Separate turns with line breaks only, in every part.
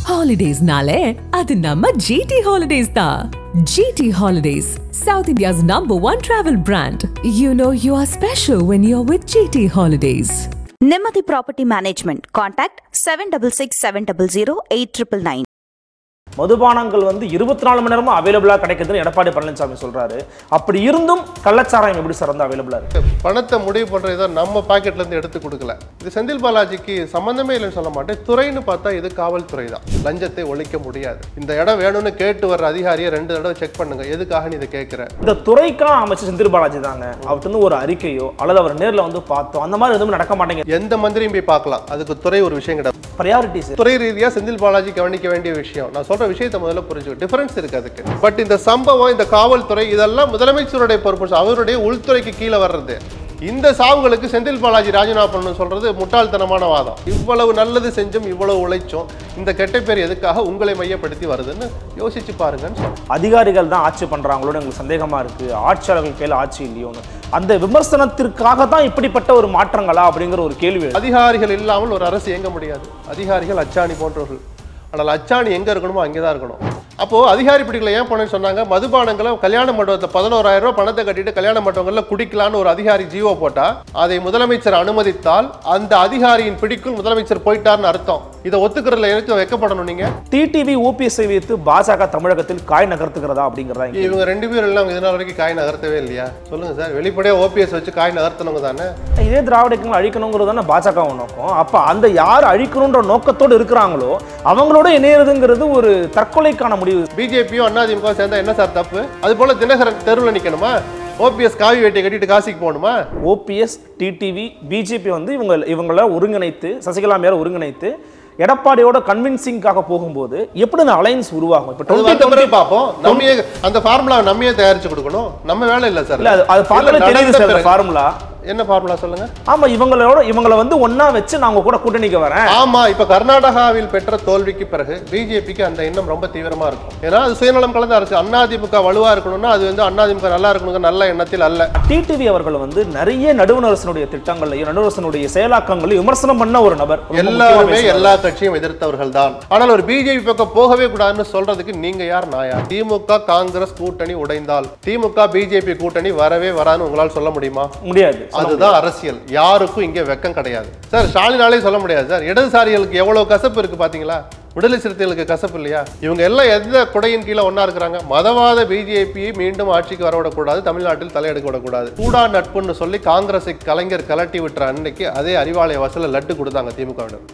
ஹாலிடேஸ்னாலே அது நம்ம ஜிடி ஹாலிடேஸ் தான் GT holidays south India's number one travel brand you know you are special when you are with GT holidays
நிம்மதி property management contact seven double six seven double zero eight triple nine
மதுபானங்கள் வந்து இருபத்தி நாலு மணி நேரமும் அவைலபிளாக கிடைக்குதுன்னு எடப்பாடி பழனிசாமி சொல்றாரு அப்படி இருந்தும் கள்ளச்சாராயம் எப்படி சார் வந்து அவைலபிளாக இருக்கு
பணத்தை முடிவு பண்றது ஏதோ நம்ம பாக்கெட்ல இருந்து எடுத்து கொடுக்கல இது செந்தில் பாலாஜிக்கு சம்பந்தமே இல்லைன்னு சொல்ல மாட்டேன் துறைன்னு பார்த்தா இது காவல்துறை தான் லஞ்சத்தை ஒழிக்க முடியாது இந்த இடம் வேணும்னு கேட்டு வர்ற அதிகாரியை ரெண்டு தடவை செக் பண்ணுங்க எதுக்காக நீ இதை கேட்கிற
இந்த துறைக்கான அமைச்சர் செந்தில் பாலாஜி தாங்க அவர்கிட்ட இருந்து ஒரு அறிக்கையோ அல்லது அவர் நேர்ல வந்து பார்த்தோம் அந்த மாதிரி எதுவும் நடக்க மாட்டேங்குது
எந்த மந்திரியும் போய் பார்க்கலாம் அதுக்கு துறை ஒரு விஷயம் கிடையாது
ப்ரையாரிட்டிஸ்
துறை ரீதியா செந்தில் பாலாஜி கவனிக்க வேண்டிய விஷயம் நான் சொல்ற விஷயத்தை முதல்ல புரிஞ்சுக்க டிஃபரன்ஸ் இருக்கு அதுக்கு பட் இந்த சம்பவம் இந்த காவல்துறை இதெல்லாம் முதலமைச்சருடைய பொறுப்பு அவருடைய உள்துறைக்கு கீழே வர்றது இந்த சாவுகளுக்கு செந்தில் பாலாஜி ராஜினாமா பண்ணணும் சொல்றது முட்டாள்தனமான வாதம் இவ்வளவு நல்லது செஞ்சும் இவ்வளவு உழைச்சும் இந்த கெட்ட பேர் எதுக்காக உங்களை மையப்படுத்தி வருதுன்னு யோசிச்சு பாருங்கன்னு சொல்றேன்
அதிகாரிகள் தான் ஆட்சி பண்றாங்களோன்னு எங்களுக்கு சந்தேகமா இருக்கு ஆட்சியாளர்கள் கையில் ஆட்சி இல்லையோன்னு அந்த விமர்சனத்திற்காக தான் இப்படிப்பட்ட ஒரு மாற்றங்களா அப்படிங்கிற ஒரு கேள்வி எழுது.
அதிகாரிகள் இல்லாமல் ஒரு அரசு இயங்க முடியாது அதிகாரிகள் அச்சாணி போன்றவர்கள் ஆனால் அச்சாணி எங்க இருக்கணுமோ அங்கே தான் இருக்கணும் அப்போ அதிகாரி பிடிக்கல ஏன் போனேன்னு சொன்னாங்க மதுபானங்களை கல்யாண மண்டபத்தை பதினோராயிரம் ரூபாய் பணத்தை கட்டிட்டு கல்யாண மண்டபங்கள்ல குடிக்கலான்னு ஒரு அதிகாரி ஜீவோ போட்டா அதை முதலமைச்சர் அனுமதித்தால் அந்த அதிகாரியின் பிடிக்குள் முதலமைச்சர் போயிட்டார்னு அர்த்தம் இதை ஒத்துக்கிறதுல எனக்கு வைக்கப்படணும் நீங்க
டிடிவி ஓபிஎஸ்ஐ வைத்து பாஜக தமிழகத்தில் காய் நகர்த்துகிறதா அப்படிங்கிறதா இங்க
இவங்க ரெண்டு பேரும் எல்லாம் இது நாள் வரைக்கும் காய் நகர்த்தவே இல்லையா சொல்லுங்க சார் வெளிப்படையா ஓபிஎஸ் வச்சு காய் நகர்த்தனவங்க தானே
இதே திராவிட இயக்கங்கள் அழிக்கணுங்கிறது தானே பாஜக நோக்கம் அப்ப அந்த யார் அழிக்கணுன்ற நோக்கத்தோடு இருக்கிறாங்களோ அவங்களோட இணையறதுங்கிறது ஒரு தற்கொலைக்கான முடிவு
பிஜேபியும் அதிமுக சேர்ந்தா என்ன சார் தப்பு அது போல தினகரன் தெருவில் நிக்கணுமா ஓபிஎஸ் காவி வேட்டியை கட்டிட்டு காசிக்கு போகணுமா
ஓபிஎஸ் டிடிவி பிஜேபி வந்து இவங்க இவங்கள ஒருங்கிணைத்து சசிகலா மேல ஒருங்கிணைத்து எடப்பாடியோட கன்வின்சிங்காக போகும்போது எப்படி அந்த அலைன்ஸ் உருவாகும் இப்ப
அது
2020
வந்த பிறகு பார்ப்போம் நம்மையே அந்த ஃபார்முலா நம்மையே தயாரிச்சு கொடுக்கணும் நம்ம வேலை இல்ல சார்
இல்ல அது- அது பார்த்தாலே
இல்ல,
தெரியுது
நடந்த
சார்
பிறகு-
ஃபார்முலா
என்ன ஃபார்முலா சொல்லுங்க
ஆமா இவங்களோட இவங்களை வந்து ஒண்ணா வச்சு நான் உங்க கூட கூட்டணிக்கு வரேன்
ஆமா இப்ப கர்நாடகாவில் பெற்ற தோல்விக்கு பிறகு பிஜேபிக்கு அந்த எண்ணம் ரொம்ப தீவிரமா இருக்கும் ஏன்னா அது சுயநலம் கலந்த அரசு அதிமுக வலுவா இருக்கணும்னா அது வந்து அதிமுக நல்லா இருக்கணுங்கிற நல்ல எண்ணத்தில் அல்ல
டிடிவி அவர்கள் வந்து நிறைய நடுவணரசனுடைய திட்டங்களையும் நடுவரசனுடைய செயலாக்கங்களையும் விமர்சனம் பண்ண ஒரு நபர் ரொம்ப முக்கியமா
எல்லாருமே
பேசுறாரு.
எல்லா கட்சியும் எதிர்த்தவர்கள் தான் ஆனால் ஒரு பிஜேபி பக்கம் போகவே கூடாதுன்னு சொல்றதுக்கு நீங்க யார் நான் யார் திமுக காங்கிரஸ் கூட்டணி உடைந்தால் திமுக பிஜேபி கூட்டணி வரவே வராதுன்னு உங்களால் சொல்ல முடியுமா
முடியாது
அதுதான் அரசியல் யாருக்கும் இங்க வெக்கம் கிடையாது சார் ஸ்டாலினாலே சொல்ல முடியாது சார் இடதுசாரிகளுக்கு எவ்வளவு கசப்பு இருக்கு பாத்தீங்களா விடுதலை சிறுத்தைகளுக்கு கசப்பு இல்லையா இவங்க எல்லாம் எந்த குடையின் கீழே ஒண்ணா இருக்கிறாங்க மதவாத பிஜேபியை மீண்டும் ஆட்சிக்கு வரவிடக்கூடாது தமிழ்நாட்டில் தலையெடுக்க விடக்கூடாது கூடா நட்புன்னு சொல்லி காங்கிரஸை கலைஞர் கலட்டி விட்டுற அன்னைக்கு அதே அறிவாலய வாசல்ல லட்டு கொடுத்தாங்க திமுகவினர்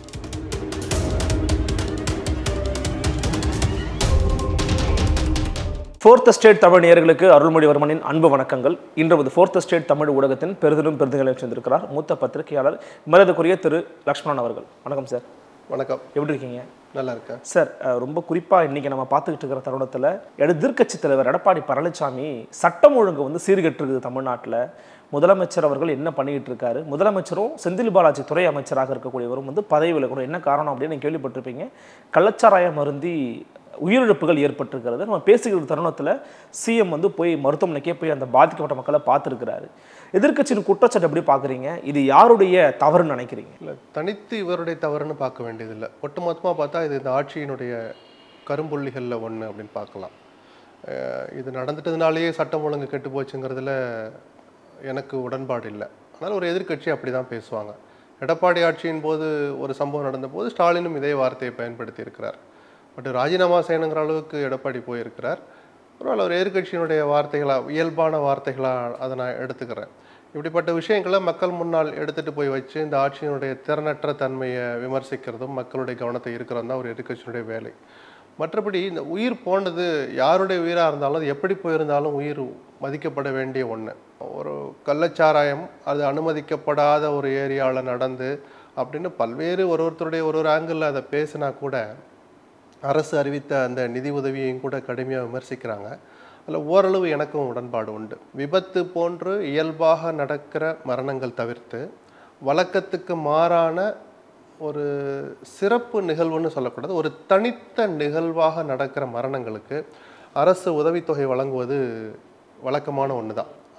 ஃபோர்த் ஸ்டேட் தமிழ் நேயர்களுக்கு அருள்மொழிவர்மனின் அன்பு வணக்கங்கள் இன்று வந்து ஃபோர்த் ஸ்டேட் தமிழ் ஊடகத்தின் பெருதிலும் பெருதுகளை சேர்ந்திருக்கிறார் மூத்த பத்திரிகையாளர் மரியாதைக்குரிய திரு லக்ஷ்மணன் அவர்கள் வணக்கம் சார்
வணக்கம்
எப்படி இருக்கீங்க
நல்லா இருக்கேன்
சார் அஹ், ரொம்ப குறிப்பாக இன்னைக்கு நம்ம பார்த்துக்கிட்டு இருக்கிற தருணத்தில் எதிர்க்கட்சி தலைவர் எடப்பாடி பழனிசாமி சட்டம் ஒழுங்கு வந்து சீர்கெட்டு இருக்குது தமிழ்நாட்டில் முதலமைச்சர் அவர்கள் என்ன பண்ணிக்கிட்டு இருக்காரு முதலமைச்சரும் செந்தில் பாலாஜி துறை அமைச்சராக இருக்கக்கூடியவரும் வந்து பதவி விலகணும் என்ன காரணம் அப்படின்னு நீங்க கேள்விப்பட்டிருப்பீங்க கள்ளச்சாராயம் மருந்தி உயிரிழப்புகள் ஏற்பட்டிருக்கிறது நம்ம பேசுகிற தருணத்தில் சிஎம் வந்து போய் மருத்துவமனைக்கே போய் அந்த பாதிக்கப்பட்ட மக்களை பார்த்துருக்கிறாரு எதிர்க்கட்சியின் குற்றச்சாட்டு எப்படி பார்க்குறீங்க இது யாருடைய தவறுன்னு நினைக்கிறீங்க
இல்லை தனித்து இவருடைய தவறுன்னு பார்க்க வேண்டியதில்லை ஒட்டுமொத்தமாக பார்த்தா இது இந்த ஆட்சியினுடைய கரும்புள்ளிகளில் ஒன்று அப்படின்னு பார்க்கலாம் அஹ் இது நடந்துட்டதுனாலேயே சட்டம் ஒழுங்கு கெட்டு போச்சுங்கிறதுல எனக்கு உடன்பாடு இல்லை அதனால் ஒரு எதிர்க்கட்சி அப்படி தான் பேசுவாங்க எடப்பாடி ஆட்சியின் போது ஒரு சம்பவம் நடந்தபோது ஸ்டாலினும் இதே வார்த்தையை பயன்படுத்தி இருக்கிறார் பட் ராஜினாமா செய்யணுங்கிற அளவுக்கு எடப்பாடி போயிருக்கிறார் பரவாயில்ல ஒரு எதிர்க்கட்சியினுடைய வார்த்தைகளாக இயல்பான வார்த்தைகளாக அதை நான் எடுத்துக்கிறேன் இப்படிப்பட்ட விஷயங்களை மக்கள் முன்னால் எடுத்துட்டு போய் வச்சு இந்த ஆட்சியினுடைய திறனற்ற தன்மையை விமர்சிக்கிறதும் மக்களுடைய கவனத்தை இருக்கிறதும் தான் ஒரு எதிர்க்கட்சியினுடைய வேலை மற்றபடி இந்த உயிர் போனது யாருடைய உயிராக இருந்தாலும் அது எப்படி போயிருந்தாலும் உயிர் மதிக்கப்பட வேண்டிய ஒன்று ஒரு கள்ளச்சாராயம் அது அனுமதிக்கப்படாத ஒரு ஏரியாவில் நடந்து அப்படின்னு பல்வேறு ஒரு ஒருத்தருடைய ஒரு ஒரு ஆங்கிளில் அதை பேசினா கூட அரசு அறிவித்த அந்த நிதி உதவியையும் கூட கடுமையாக விமர்சிக்கிறாங்க அதில் ஓரளவு எனக்கும் உடன்பாடு உண்டு விபத்து போன்று இயல்பாக நடக்கிற மரணங்கள் தவிர்த்து வழக்கத்துக்கு மாறான ஒரு சிறப்பு நிகழ்வுன்னு சொல்லக்கூடாது ஒரு தனித்த நிகழ்வாக நடக்கிற மரணங்களுக்கு அரசு உதவித்தொகை வழங்குவது வழக்கமான ஒன்று தான்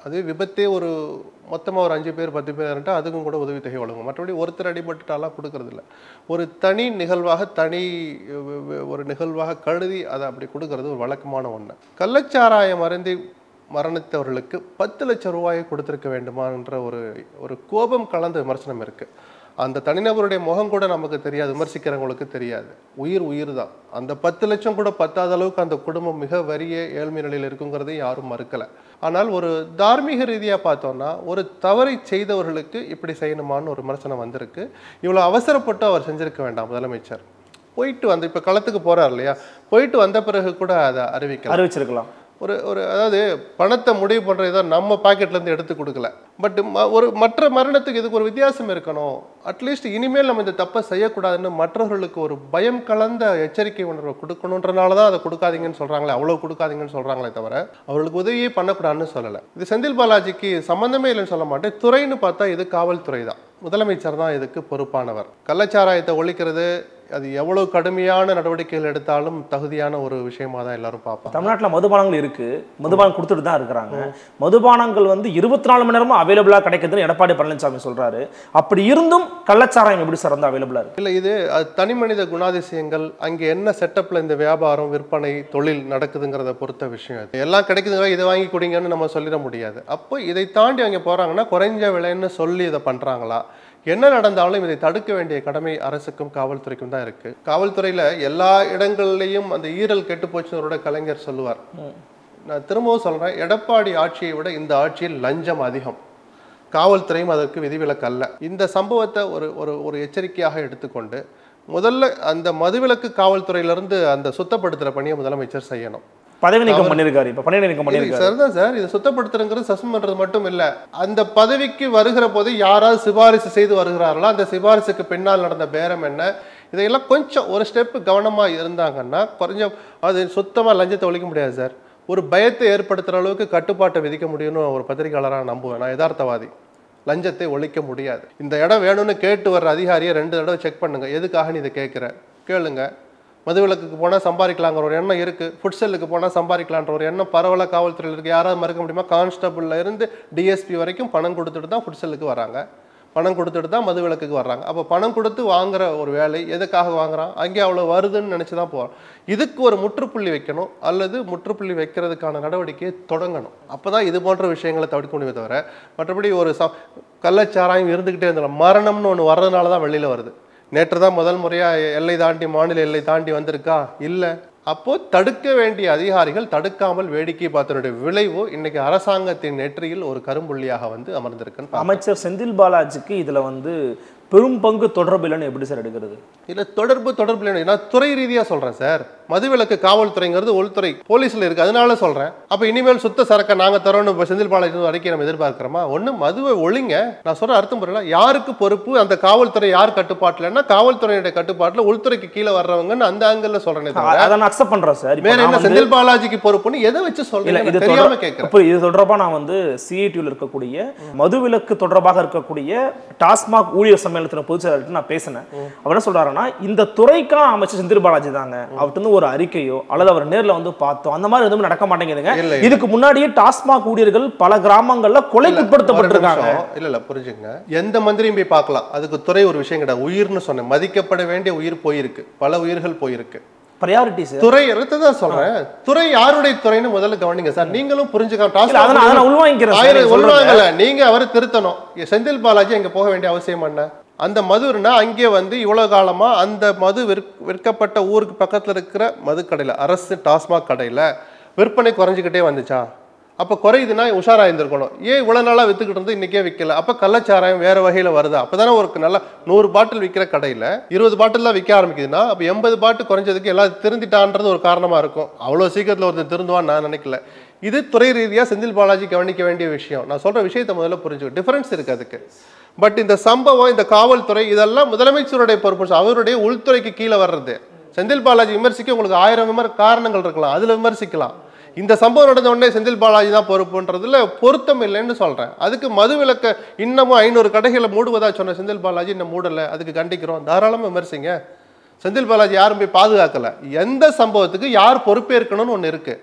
அது விபத்தே ஒரு மொத்தமாக ஒரு அஞ்சு பேர் பத்து பேர் இருந்தால் அதுக்கும் கூட உதவித்தொகை வழங்கும் மற்றபடி ஒருத்தர் அடிபட்டுட்டாலாம் கொடுக்கறதில்ல ஒரு தனி நிகழ்வாக தனி வ- வ- ஒரு நிகழ்வாக கருதி அதை அப்படி கொடுக்கறது ஒரு வழக்கமான ஒன்று கள்ளச்சாராயம் அருந்தி மரணித்தவர்களுக்கு பத்து லட்சம் ரூபாயை கொடுத்திருக்க வேண்டுமான்ற ஒரு ஒரு கோபம் கலந்த விமர்சனம் இருக்கு அந்த தனிநபருடைய முகம் கூட நமக்கு தெரியாது விமர்சிக்கிறவங்களுக்கு தெரியாது உயிர் உயிர் தான் அந்த பத்து லட்சம் கூட பத்தாத அளவுக்கு அந்த குடும்பம் மிக வறிய ஏழ்மை நிலையில் இருக்குங்கிறதை யாரும் மறுக்கல ஆனால் ஒரு தார்மீக ரீதியா பார்த்தோம்னா ஒரு தவறை செய்தவர்களுக்கு இப்படி செய்யணுமான்னு ஒரு விமர்சனம் வந்திருக்கு இவ்வளவு அவசரப்பட்டு அவர் செஞ்சிருக்க வேண்டாம் முதலமைச்சர் போயிட்டு வந்து இப்ப களத்துக்கு போறார் இல்லையா போயிட்டு வந்த பிறகு கூட அதை அறிவிக்கலாம்
அறிவிச்சிருக்கலாம்
ஒரு ஒரு அதாவது பணத்தை முடிவு பண்ணுறது ஏதோ நம்ம பாக்கெட்ல இருந்து எடுத்து கொடுக்கல பட் ஒரு மற்ற மரணத்துக்கு இதுக்கு ஒரு வித்தியாசம் இருக்கணும் அட்லீஸ்ட் இனிமேல் நம்ம இந்த தப்பை செய்யக்கூடாதுன்னு மற்றவர்களுக்கு ஒரு பயம் கலந்த எச்சரிக்கை உணர்வை கொடுக்கணுன்றனால தான் அதை கொடுக்காதீங்கன்னு சொல்றாங்களே அவ்வளோ கொடுக்காதீங்கன்னு சொல்றாங்களே தவிர அவர்களுக்கு உதவியே பண்ணக்கூடாதுன்னு சொல்லலை இது செந்தில் பாலாஜிக்கு சம்மந்தமே இல்லைன்னு சொல்ல மாட்டேன் துறைன்னு பார்த்தா இது காவல்துறை தான் முதலமைச்சர் தான் இதுக்கு பொறுப்பானவர் கள்ளச்சாராயத்தை ஒழிக்கிறது அது எவ்வளவு கடுமையான நடவடிக்கைகள் எடுத்தாலும் தகுதியான ஒரு விஷயமா தான் எல்லாரும் பார்ப்பாங்க
தமிழ்நாட்டுல மதுபானங்கள் இருக்கு மதுபானம் கொடுத்துட்டு தான் இருக்கிறாங்க மதுபானங்கள் வந்து இருபத்தி நாலு மணி நேரமும் அவைலபிளா கிடைக்குதுன்னு எடப்பாடி பழனிசாமி சொல்றாரு அப்படி இருந்தும் கள்ளச்சாராயம் எப்படி சார் வந்து அவைலபிளா இருக்கு
இல்லை இது அது தனி மனித குணாதிசயங்கள் அங்கே என்ன செட்டப்பில் இந்த வியாபாரம் விற்பனை தொழில் நடக்குதுங்கிறத பொறுத்த விஷயம் இது எல்லாம் கிடைக்குதுங்க இதை வாங்கி குடிங்கன்னு நம்ம சொல்லிட முடியாது அப்போ இதை தாண்டி அவங்க போகிறாங்கன்னா குறைஞ்ச விலைன்னு சொல்லி இதை பண்ணுறாங்களா என்ன நடந்தாலும் இதை தடுக்க வேண்டிய கடமை அரசுக்கும் காவல்துறைக்கும் தான் இருக்கு காவல்துறையில் எல்லா இடங்கள்லையும் அந்த ஈரல் கெட்டு போச்சுனரோட கலைஞர் சொல்லுவார் நான் திரும்பவும் சொல்கிறேன் எடப்பாடி ஆட்சியை விட இந்த ஆட்சியில் லஞ்சம் அதிகம் காவல்துறையும் அதற்கு விதிவிலக்கு அல்ல இந்த சம்பவத்தை ஒரு ஒரு ஒரு எச்சரிக்கையாக எடுத்துக்கொண்டு முதல்ல அந்த மதுவிலக்கு காவல்துறையிலிருந்து அந்த சுத்தப்படுத்துகிற பணியை முதலமைச்சர் செய்யணும்
பதவி நீக்கம் பண்ணிருக்காரு இப்ப பணி நீக்கம் பண்ணிருக்காரு
சார் தான் சார் இது சுத்தப்படுத்துறங்கிறது சஸ்பெண்ட் பண்றது மட்டும் இல்ல அந்த பதவிக்கு வருகிற போது யாராவது சிபாரிசு செய்து வருகிறார்களோ அந்த சிபாரிசுக்கு பின்னால் நடந்த பேரம் என்ன இதையெல்லாம் கொஞ்சம் ஒரு ஸ்டெப் கவனமா இருந்தாங்கன்னா கொஞ்சம் அது சுத்தமா லஞ்சத்தை ஒழிக்க முடியாது சார் ஒரு பயத்தை ஏற்படுத்துற அளவுக்கு கட்டுப்பாட்டை விதிக்க முடியும்னு ஒரு பத்திரிகையாளராக நம்புவேன் நான் யதார்த்தவாதி லஞ்சத்தை ஒழிக்க முடியாது இந்த இடம் வேணும்னு கேட்டு வர்ற அதிகாரியை ரெண்டு தடவை செக் பண்ணுங்க எதுக்காக நீ இதை கேட்குற கேளுங்க மதுவிலக்குக்கு போனால் சம்பாதிக்கலாங்கிற ஒரு எண்ணம் இருக்குது ஃபுட் செல்லுக்கு போனால் சம்பாதிக்கலான்ற ஒரு எண்ணம் பரவலாக காவல்துறையில் இருக்குது யாராவது மறுக்க முடியுமா கான்ஸ்டபிள்ல இருந்து டிஎஸ்பி வரைக்கும் பணம் கொடுத்துட்டு தான் ஃபுட் செல்லுக்கு வராங்க பணம் கொடுத்துட்டு தான் மதுவிலக்குக்கு வர்றாங்க அப்போ பணம் கொடுத்து வாங்குற ஒரு வேலை எதுக்காக வாங்குறான் அங்கே அவ்வளோ வருதுன்னு நினச்சி தான் போகிறோம் இதுக்கு ஒரு முற்றுப்புள்ளி வைக்கணும் அல்லது முற்றுப்புள்ளி வைக்கிறதுக்கான நடவடிக்கையை தொடங்கணும் அப்போ தான் இது போன்ற விஷயங்களை தவிர்க்க முடியுமே தவிர மற்றபடி ஒரு ச கள்ளச்சாராயம் இருந்துக்கிட்டே இருந்தாலும் மரணம்னு ஒன்று வர்றதுனால தான் வெளியில் வருது நேற்று தான் முதல் முறையாக எல்லை தாண்டி மாநில எல்லை தாண்டி வந்திருக்கா இல்லை அப்போ தடுக்க வேண்டிய அதிகாரிகள் தடுக்காமல் வேடிக்கை பார்த்தனுடைய விளைவு இன்னைக்கு அரசாங்கத்தின் நெற்றியில் ஒரு கரும்புள்ளியாக வந்து அமர்ந்திருக்குன்னு பார்க்கிறேன்.
அமைச்சர் செந்தில் பாலாஜிக்கு இதுல வந்து பெரும் பங்கு தொடர்பு இல்லைன்னு எப்படி சார் எடுக்கிறது
இல்ல தொடர்பு தொடர்பு இல்லை நான் துறை ரீதியா சொல்றேன் சார் மதுவிலக்கு காவல்துறைங்கிறது உள்துறை போலீஸ்ல இருக்கு அதனால சொல்றேன் அப்ப இனிமேல் சுத்த சரக்க நாங்க தரோன்னு இப்ப செந்தில் பாலாஜி அறிக்கை நம்ம எதிர்பார்க்கிறோமா ஒண்ணு மதுவை ஒழிங்க நான் சொல்ற அர்த்தம் புரியல யாருக்கு பொறுப்பு அந்த காவல்துறை யார் கட்டுப்பாட்டுலன்னா காவல்துறையுடைய கட்டுப்பாட்டுல உள்துறைக்கு கீழே வர்றவங்கன்னு அந்த ஆங்கிள் சொல்றேனே தவிர
அதை நான் அக்செப்ட் பண்றேன் சார் இப்ப
வேற
நான்
என்ன
வந்து-
செந்தில் பாலாஜிக்கு பொறுப்புன்னு எதை வச்சு
இல்ல
சொல்றீங்க
இது
எனக்கு தெரியாம
தொடர்-
கேட்கிறேன்
அப்ப இது தொடர்பா நான் வந்து சிஐடியில் இருக்கக்கூடிய மதுவிலக்கு தொடர்பாக இருக்கக்கூடிய டாஸ்மாக் ஊழியர் சம்மேளனத்தின் பொதுச் செயலாளர்கிட்ட நான் பேசினேன் அவர் என்ன சொல்றாருன்னா இந்த துறைக்கான அமைச்சர் செந்தில் பாலாஜி தாங்க அவர்கிட்ட இருந்து ஒரு அறிக்கையோ அல்லது அவர் நேர்ல வந்து பார்த்தோம் அந்த மாதிரி எதுவும் நடக்க மாட்டேங்குதுங்க
இல்ல,
இதுக்கு முன்னாடியே டாஸ்மாக் ஊழியர்கள் பல கிராமங்கள்ல கொலைக்கு
ஒரு
உட்படுத்தப்பட்டிருக்காங்க
நிமிஷம். இல்ல இல்ல புரிஞ்சுங்க எந்த மந்திரியும் போய் பார்க்கலாம் அதுக்கு துறை ஒரு விஷயம் கிடையாது உயிர்னு சொன்னேன் மதிக்கப்பட வேண்டிய உயிர் போயிருக்கு பல உயிர்கள் போயிருக்கு
ப்ரையாரிட்டி சார்
துறை தான் சொல்றேன் துறை யாருடைய துறைன்னு முதல்ல கவனிங்க சார் நீங்களும் புரிஞ்சுக்கலாம்
இல்ல, அதை நான் அதை நான் உள்வாங்கிக்கிறேன் சார்,
ஆயிரம்
நீங்க சொல்றத.
உள்வாங்கல நீங்க அவரை திருத்தணும் இங்க செந்தில் பாலாஜி அங்க போக வேண்டிய அவசியம் என்ன அந்த மதுன்னா அங்கே வந்து இவ்வளவு காலமா அந்த மது விற்க விற்கப்பட்ட ஊருக்கு பக்கத்துல இருக்கிற மது கடையில அரசு டாஸ்மாக் கடையில விற்பனை குறைஞ்சிக்கிட்டே வந்துச்சா அப்ப குறையுதுன்னா உஷாரா இருந்திருக்கணும் ஏன் இவ்வளவு நாளா வித்துக்கிட்டு இருந்து இன்னைக்கே விற்கல அப்ப கள்ளச்சாராயம் வேற வகையில வருதா அப்பதானே ஒரு நல்ல நூறு பாட்டில் விற்கிற கடையில இருபது பாட்டில் தான் விற்க ஆரம்பிக்குதுன்னா அப்ப எண்பது பாட்டு குறைஞ்சதுக்கு எல்லாம் திருந்திட்டான்றது ஒரு காரணமா இருக்கும் அவ்வளவு சீக்கிரத்துல ஒருத்தன் திருந்துவான்னு நான் நினைக்கல இது துறை ரீதியா செந்தில் பாலாஜி கவனிக்க வேண்டிய விஷயம் நான் சொல்ற விஷயத்தை முதல்ல புரிஞ்சுக்கோ டிஃபரன்ஸ் இருக்கு அதுக்கு பட் இந்த சம்பவம் இந்த காவல்துறை இதெல்லாம் முதலமைச்சருடைய பொறுப்பு அவருடைய உள்துறைக்கு கீழே வர்றது செந்தில் பாலாஜி விமர்சிக்க உங்களுக்கு ஆயிரம் விமர் காரணங்கள் இருக்கலாம் அதுல விமர்சிக்கலாம் இந்த சம்பவம் நடந்த உடனே செந்தில் பாலாஜி தான் பொறுப்புன்றதுல பொருத்தம் இல்லைன்னு சொல்றேன் அதுக்கு மதுவிலக்க இன்னமும் ஐநூறு கடைகளை மூடுவதா சொன்ன செந்தில் பாலாஜி இன்னும் மூடல அதுக்கு கண்டிக்கிறோம் தாராளமா விமர்சிங்க செந்தில் பாலாஜி யாரும் போய் பாதுகாக்கல எந்த சம்பவத்துக்கு யார் பொறுப்பேற்கணும்னு ஒன்று இருக்கு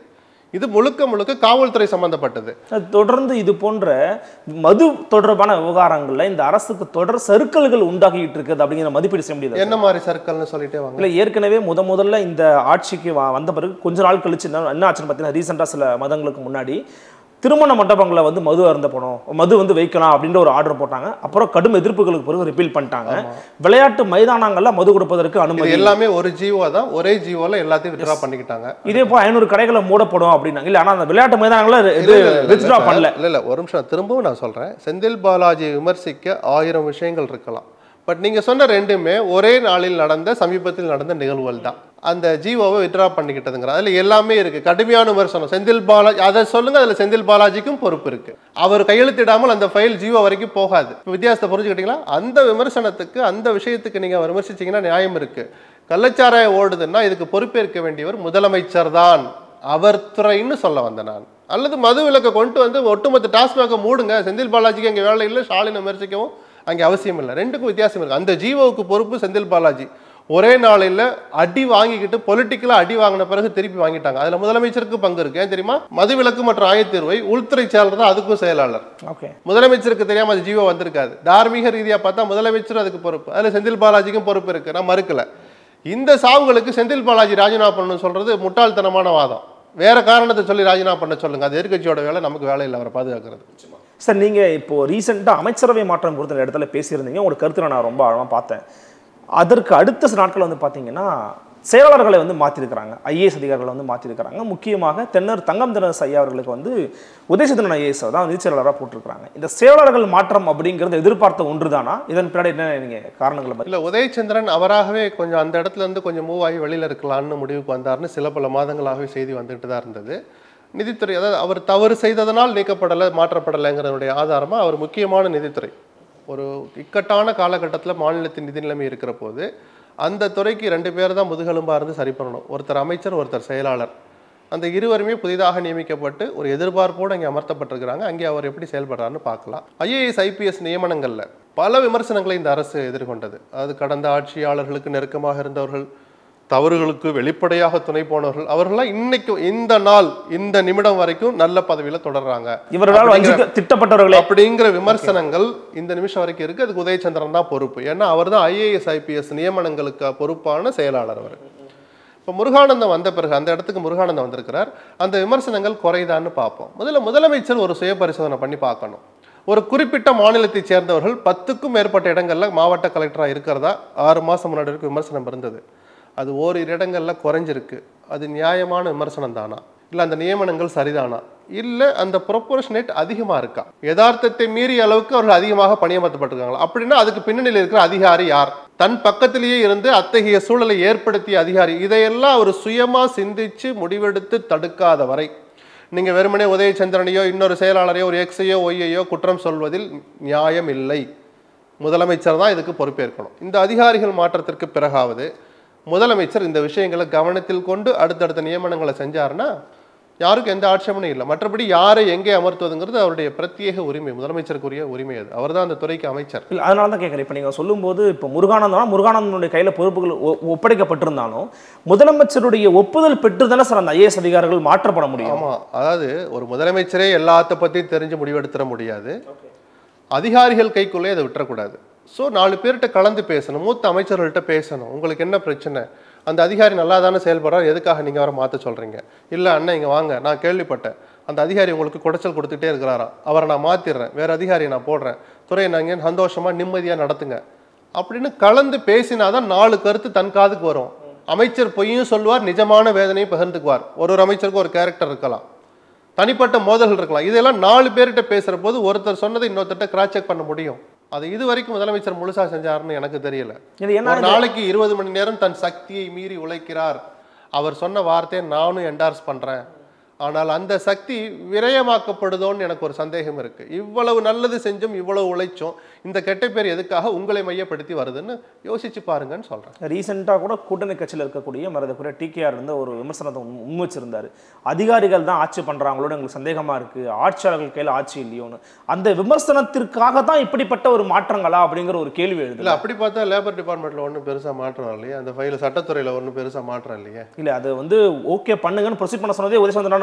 இது முழுக்க முழுக்க காவல்துறை சம்பந்தப்பட்டது
அது தொடர்ந்து இது போன்ற மது தொடர்பான விவகாரங்கள்ல இந்த அரசுக்கு தொடர் சறுக்கல்கள் உண்டாகிட்டு இருக்குது அப்படிங்கிற மதிப்பீடு செய்ய முடியாது
என்ன மாதிரி சர்க்கிள்னு சொல்லிட்டே வாங்க
இல்ல ஏற்கனவே முத முதல்ல இந்த ஆட்சிக்கு வ- வந்த பிறகு கொஞ்ச நாள் கழிச்சு என்ன என்ன ஆச்சுன்னு பார்த்தீங்கன்னா ரீசெண்டாக சில மதங்களுக்கு முன்னாடி திருமண மண்டபங்களை வந்து மது அருந்த போனோம் மது வந்து வைக்கலாம் அப்படின்ற ஒரு ஆர்டர் போட்டாங்க அப்புறம் கடும் எதிர்ப்புகளுக்கு பிறகு ரிப்பீல் பண்ணிட்டாங்க விளையாட்டு மைதானங்கள்ல மது கொடுப்பதற்கு
இது
அனுமதி
எல்லாமே ஒரு ஜீவோ தான் ஒரே ஜீவோல எல்லாத்தையும் வித்ரா பண்ணிக்கிட்டாங்க
இதே போல் ஐநூறு கடைகளை மூடப்படும் அப்படின்னாங்க இல்ல ஆனா அந்த விளையாட்டு மைதானங்களை இது வித்ட்ரா பண்ணல
இல்ல இல்ல ஒரு நிமிஷம் திரும்பவும் நான் சொல்றேன் செந்தில் பாலாஜியை விமர்சிக்க ஆயிரம் விஷயங்கள் இருக்கலாம் பட் நீங்க சொன்ன ரெண்டுமே ஒரே நாளில் நடந்த சமீபத்தில் நடந்த நிகழ்வுகள் தான் அந்த ஜீவோவை வித்ரா பண்ணிக்கிட்டதுங்கிற அதுல எல்லாமே இருக்கு கடுமையான விமர்சனம் செந்தில் பாலாஜி அதை சொல்லுங்க அதுல செந்தில் பாலாஜிக்கும் பொறுப்பு இருக்கு அவர் கையெழுத்திடாமல் அந்த ஃபைல் ஜீவோ வரைக்கும் போகாது இப்ப வித்தியாசத்தை புரிஞ்சுக்கிட்டீங்களா அந்த விமர்சனத்துக்கு அந்த விஷயத்துக்கு நீங்க விமர்சிச்சீங்கன்னா நியாயம் இருக்கு கள்ளச்சாராயம் ஓடுதுன்னா இதுக்கு பொறுப்பேற்க வேண்டியவர் முதலமைச்சர் தான் அவர் துறைன்னு சொல்ல வந்தேன் நான் அல்லது மது விலக்கை கொண்டு வந்து ஒட்டுமொத்த டாஸ்மாகை மூடுங்க செந்தில் பாலாஜிக்கு அங்கே வேலை இல்லை ஸ்டாலினை விமர்சிக்கவும் அங்கே அவசியம் இல்லை ரெண்டுக்கும் வித்தியாசம் இருக்கு அந்த ஜீவோவுக்கு பொறுப்பு செந்தில் பாலாஜி ஒரே நாளில் அடி வாங்கிக்கிட்டு பொலிட்டிக்கலாக அடி வாங்கின பிறகு திருப்பி வாங்கிட்டாங்க அதில் முதலமைச்சருக்கு பங்கு இருக்கு ஏன் தெரியுமா மதுவிலக்கு மற்றும் ஆயத்தீர்வை உள்துறை செயலர் தான் அதுக்கும் செயலாளர்
ஓகே
முதலமைச்சருக்கு தெரியாம அது ஜீவோ வந்திருக்காது தார்மீக ரீதியா பார்த்தா முதலமைச்சர் அதுக்கு பொறுப்பு அதுல செந்தில் பாலாஜிக்கும் பொறுப்பு இருக்கு நான் மறுக்கல இந்த சாவுகளுக்கு செந்தில் பாலாஜி ராஜினாமா பண்ணணும்னு சொல்றது முட்டாள்தனமான வாதம் வேற காரணத்தை சொல்லி ராஜினாமா பண்ண சொல்லுங்க அது எதிர்க்கட்சியோட வேலை நமக்கு வேலை இல்லை அவரை பாதுகாக்கிறது
சார் நீங்க இப்போ ரீசெண்டா அமைச்சரவை மாற்றம் கொடுத்த இடத்துல பேசியிருந்தீங்க உங்களோட கருத்துல நான் ரொம்ப ஆழமா பார்த்தேன் அதற்கு அடுத்த சில நாட்கள் வந்து பாத்தீங்கன்னா செயலாளர்களை வந்து மாற்றிருக்கிறாங்க ஐஏஎஸ் அதிகாரிகளை வந்து மாற்றிருக்கிறாங்க முக்கியமாக தென்னர் தங்கம் தினஸ் ஐயா அவர்களுக்கு வந்து உதயசந்திரன் ஐஏஎஸ் தான் நிதி செயலாளராக போட்டிருக்கிறாங்க இந்த செயலாளர்கள் மாற்றம் அப்படிங்கிறது எதிர்பார்த்த ஒன்றுதானா இதன் பின்னாடி என்ன நீங்க காரணங்களை பத்தி
இல்ல உதயச்சந்திரன் அவராகவே கொஞ்சம் அந்த இடத்துல இருந்து கொஞ்சம் மூவ் ஆகி வெளியில இருக்கலாம்னு முடிவுக்கு வந்தாருன்னு சில பல மாதங்களாகவே செய்தி வந்துட்டு தான் இருந்தது நிதித்துறை அதாவது அவர் தவறு செய்ததனால் நீக்கப்படலை மாற்றப்படலைங்கிறதுடைய ஆதாரமா அவர் முக்கியமான நிதித்துறை ஒரு இக்கட்டான காலகட்டத்தில் மாநிலத்தின் நிதி நிலைமை இருக்கிற போது அந்த துறைக்கு ரெண்டு பேர் தான் முதுகெலும்பா இருந்து சரி பண்ணணும் ஒருத்தர் அமைச்சர் ஒருத்தர் செயலாளர் அந்த இருவருமே புதிதாக நியமிக்கப்பட்டு ஒரு எதிர்பார்ப்போடு அங்கே அமர்த்தப்பட்டிருக்கிறாங்க அங்கே அவர் எப்படி செயல்படுறாருன்னு பார்க்கலாம் ஐஏஎஸ் ஐபிஎஸ் நியமனங்கள்ல பல விமர்சனங்களை இந்த அரசு எதிர்கொண்டது அது கடந்த ஆட்சியாளர்களுக்கு நெருக்கமாக இருந்தவர்கள் தவறுகளுக்கு வெளிப்படையாக துணை போனவர்கள் அவர்கள்லாம் இன்னைக்கு இந்த நாள் இந்த நிமிடம் வரைக்கும் நல்ல பதவியில தொடர்றாங்க
இவர்களால்
அப்படிங்கிற-
வஞ்சிக்க திட்டப்பட்டவர்களே
அப்படிங்கிற விமர்சனங்கள் இந்த நிமிஷம் வரைக்கும் இருக்கு அதுக்கு உதயச்சந்திரன் தான் பொறுப்பு ஏன்னா அவர் தான் ஐஏஎஸ் ஐபிஎஸ் நியமனங்களுக்கு பொறுப்பான செயலாளர் அவர் இப்போ முருகானந்தம் வந்த பிறகு அந்த இடத்துக்கு முருகானந்தம் வந்திருக்கிறார் அந்த விமர்சனங்கள் குறைதான்னு பார்ப்போம் முதல்ல முதலமைச்சர் ஒரு சுய பரிசோதனை பண்ணி பார்க்கணும் ஒரு குறிப்பிட்ட மாநிலத்தைச் சேர்ந்தவர்கள் பத்துக்கும் மேற்பட்ட இடங்கள்ல மாவட்ட கலெக்டராக இருக்கிறதா ஆறு மாசம் முன்னாடி வரைக்கும் விமர்சனம் இருந்தது அது ஓரிரு இடங்கள்ல குறைஞ்சிருக்கு அது நியாயமான விமர்சனம் தானா இல்லை அந்த நியமனங்கள் சரிதானா இல்லை அந்த ப்ரொபோர்ஷனேட் அதிகமாக இருக்கா யதார்த்தத்தை மீறிய அளவுக்கு அவர்கள் அதிகமாக பணியமர்த்தப்பட்டிருக்காங்களா அப்படின்னா அதுக்கு பின்னணியில் இருக்கிற அதிகாரி யார் தன் பக்கத்திலேயே இருந்து அத்தகைய சூழலை ஏற்படுத்திய அதிகாரி இதையெல்லாம் அவர் சுயமா சிந்திச்சு முடிவெடுத்து தடுக்காத வரை நீங்க வெறுமனே உதயச்சந்திரனையோ இன்னொரு செயலாளரையோ ஒரு எக்ஸையோ ஒய்யையோ குற்றம் சொல்வதில் நியாயம் இல்லை முதலமைச்சர் தான் இதுக்கு பொறுப்பேற்கணும் இந்த அதிகாரிகள் மாற்றத்திற்கு பிறகாவது முதலமைச்சர் இந்த விஷயங்களை கவனத்தில் கொண்டு அடுத்தடுத்த நியமனங்களை செஞ்சாருன்னா யாருக்கும் எந்த ஆட்சேபனையும் இல்லை மற்றபடி யாரை எங்கே அமர்த்துவதுங்கிறது அவருடைய பிரத்யேக உரிமை முதலமைச்சருக்குரிய உரிமை அது அவர் தான் அந்த துறைக்கு அமைச்சர்
இல்லை அதனால தான் கேட்குறேன் இப்போ நீங்கள் சொல்லும்போது இப்போ முருகானந்தம் முருகானந்தனுடைய கையில் பொறுப்புகள் ஒ- ஒப்படைக்கப்பட்டிருந்தாலும் முதலமைச்சருடைய ஒப்புதல் பெற்று தானே சார் அந்த ஐஏஎஸ் அதிகாரிகள் மாற்றப்பட முடியும்
ஆமா அதாவது ஒரு முதலமைச்சரே எல்லாத்த பத்தியும் தெரிஞ்சு முடிவெடுத்துட முடியாது அதிகாரிகள் கைக்குள்ளே அதை விட்டுறக்கூடாது ஸோ நாலு பேர்கிட்ட கலந்து பேசணும் மூத்த அமைச்சர்கள்ட்ட பேசணும் உங்களுக்கு என்ன பிரச்சனை அந்த அதிகாரி நல்லா தானே செயல்படுறார் எதுக்காக நீங்கள் அவரை மாற்ற சொல்கிறீங்க இல்லை அண்ணன் இங்கே வாங்க நான் கேள்விப்பட்டேன் அந்த அதிகாரி உங்களுக்கு குடைச்சல் கொடுத்துட்டே இருக்கிறாராம் அவரை நான் மாற்றிடுறேன் வேற அதிகாரியை நான் போடுறேன் துறையை நாங்கள் சந்தோஷமாக நிம்மதியாக நடத்துங்க அப்படின்னு கலந்து பேசினாதான் நாலு கருத்து தன் காதுக்கு வரும் அமைச்சர் பொய்யும் சொல்லுவார் நிஜமான வேதனையும் பகிர்ந்துக்குவார் ஒரு ஒரு அமைச்சருக்கு ஒரு கேரக்டர் இருக்கலாம் தனிப்பட்ட மோதல்கள் இருக்கலாம் இதெல்லாம் நாலு பேர்கிட்ட பேசுற போது ஒருத்தர் சொன்னதை இன்னொருத்தர்ட்ட கிராஸ் செக் பண்ண முடியும் அது இது வரைக்கும் முதலமைச்சர் முழுசா செஞ்சாருன்னு எனக்கு தெரியல
இது என்ன
ஒரு நாளைக்கு இருபது மணி நேரம் தன் சக்தியை மீறி உழைக்கிறார் அவர் சொன்ன வார்த்தையை நானும் என்டார்ஸ் பண்றேன் ஆனால் அந்த சக்தி விரயமாக்கப்படுதோன்னு எனக்கு ஒரு சந்தேகம் இருக்கு இவ்வளவு நல்லது செஞ்சும் இவ்வளவு உழைச்சும் இந்த கெட்ட பேர் எதுக்காக உங்களை மையப்படுத்தி வருதுன்னு யோசிச்சு பாருங்கன்னு சொல்றேன்
ரீசெண்டாக கூட கூட்டணி கட்சியில் இருக்கக்கூடிய மரதக்குரிய டிகேஆர் இருந்து ஒரு விமர்சனத்தை முன் முன் வச்சிருந்தாரு அதிகாரிகள் தான் ஆட்சி பண்றாங்களோட எங்களுக்கு சந்தேகமா இருக்கு ஆட்சியாளர்கள் கையில் ஆட்சி இல்லையோன்னு அந்த விமர்சனத்திற்காக தான் இப்படிப்பட்ட ஒரு மாற்றங்களா அப்படிங்கிற ஒரு கேள்வி எழுது
இல்ல அப்படி பார்த்தா லேபர் டிபார்ட்மெண்ட்ல ஒன்றும் பெருசா மாற்றம் இல்லையே அந்த ஃபைல சட்டத்துறையில ஒன்றும் பெருசா மாற்றம் இல்லையே
இல்ல அது வந்து ஓகே பண்ணுங்கன்னு ப்ரொசீட் பண்ண சொன்னதே உதயசந்திரன்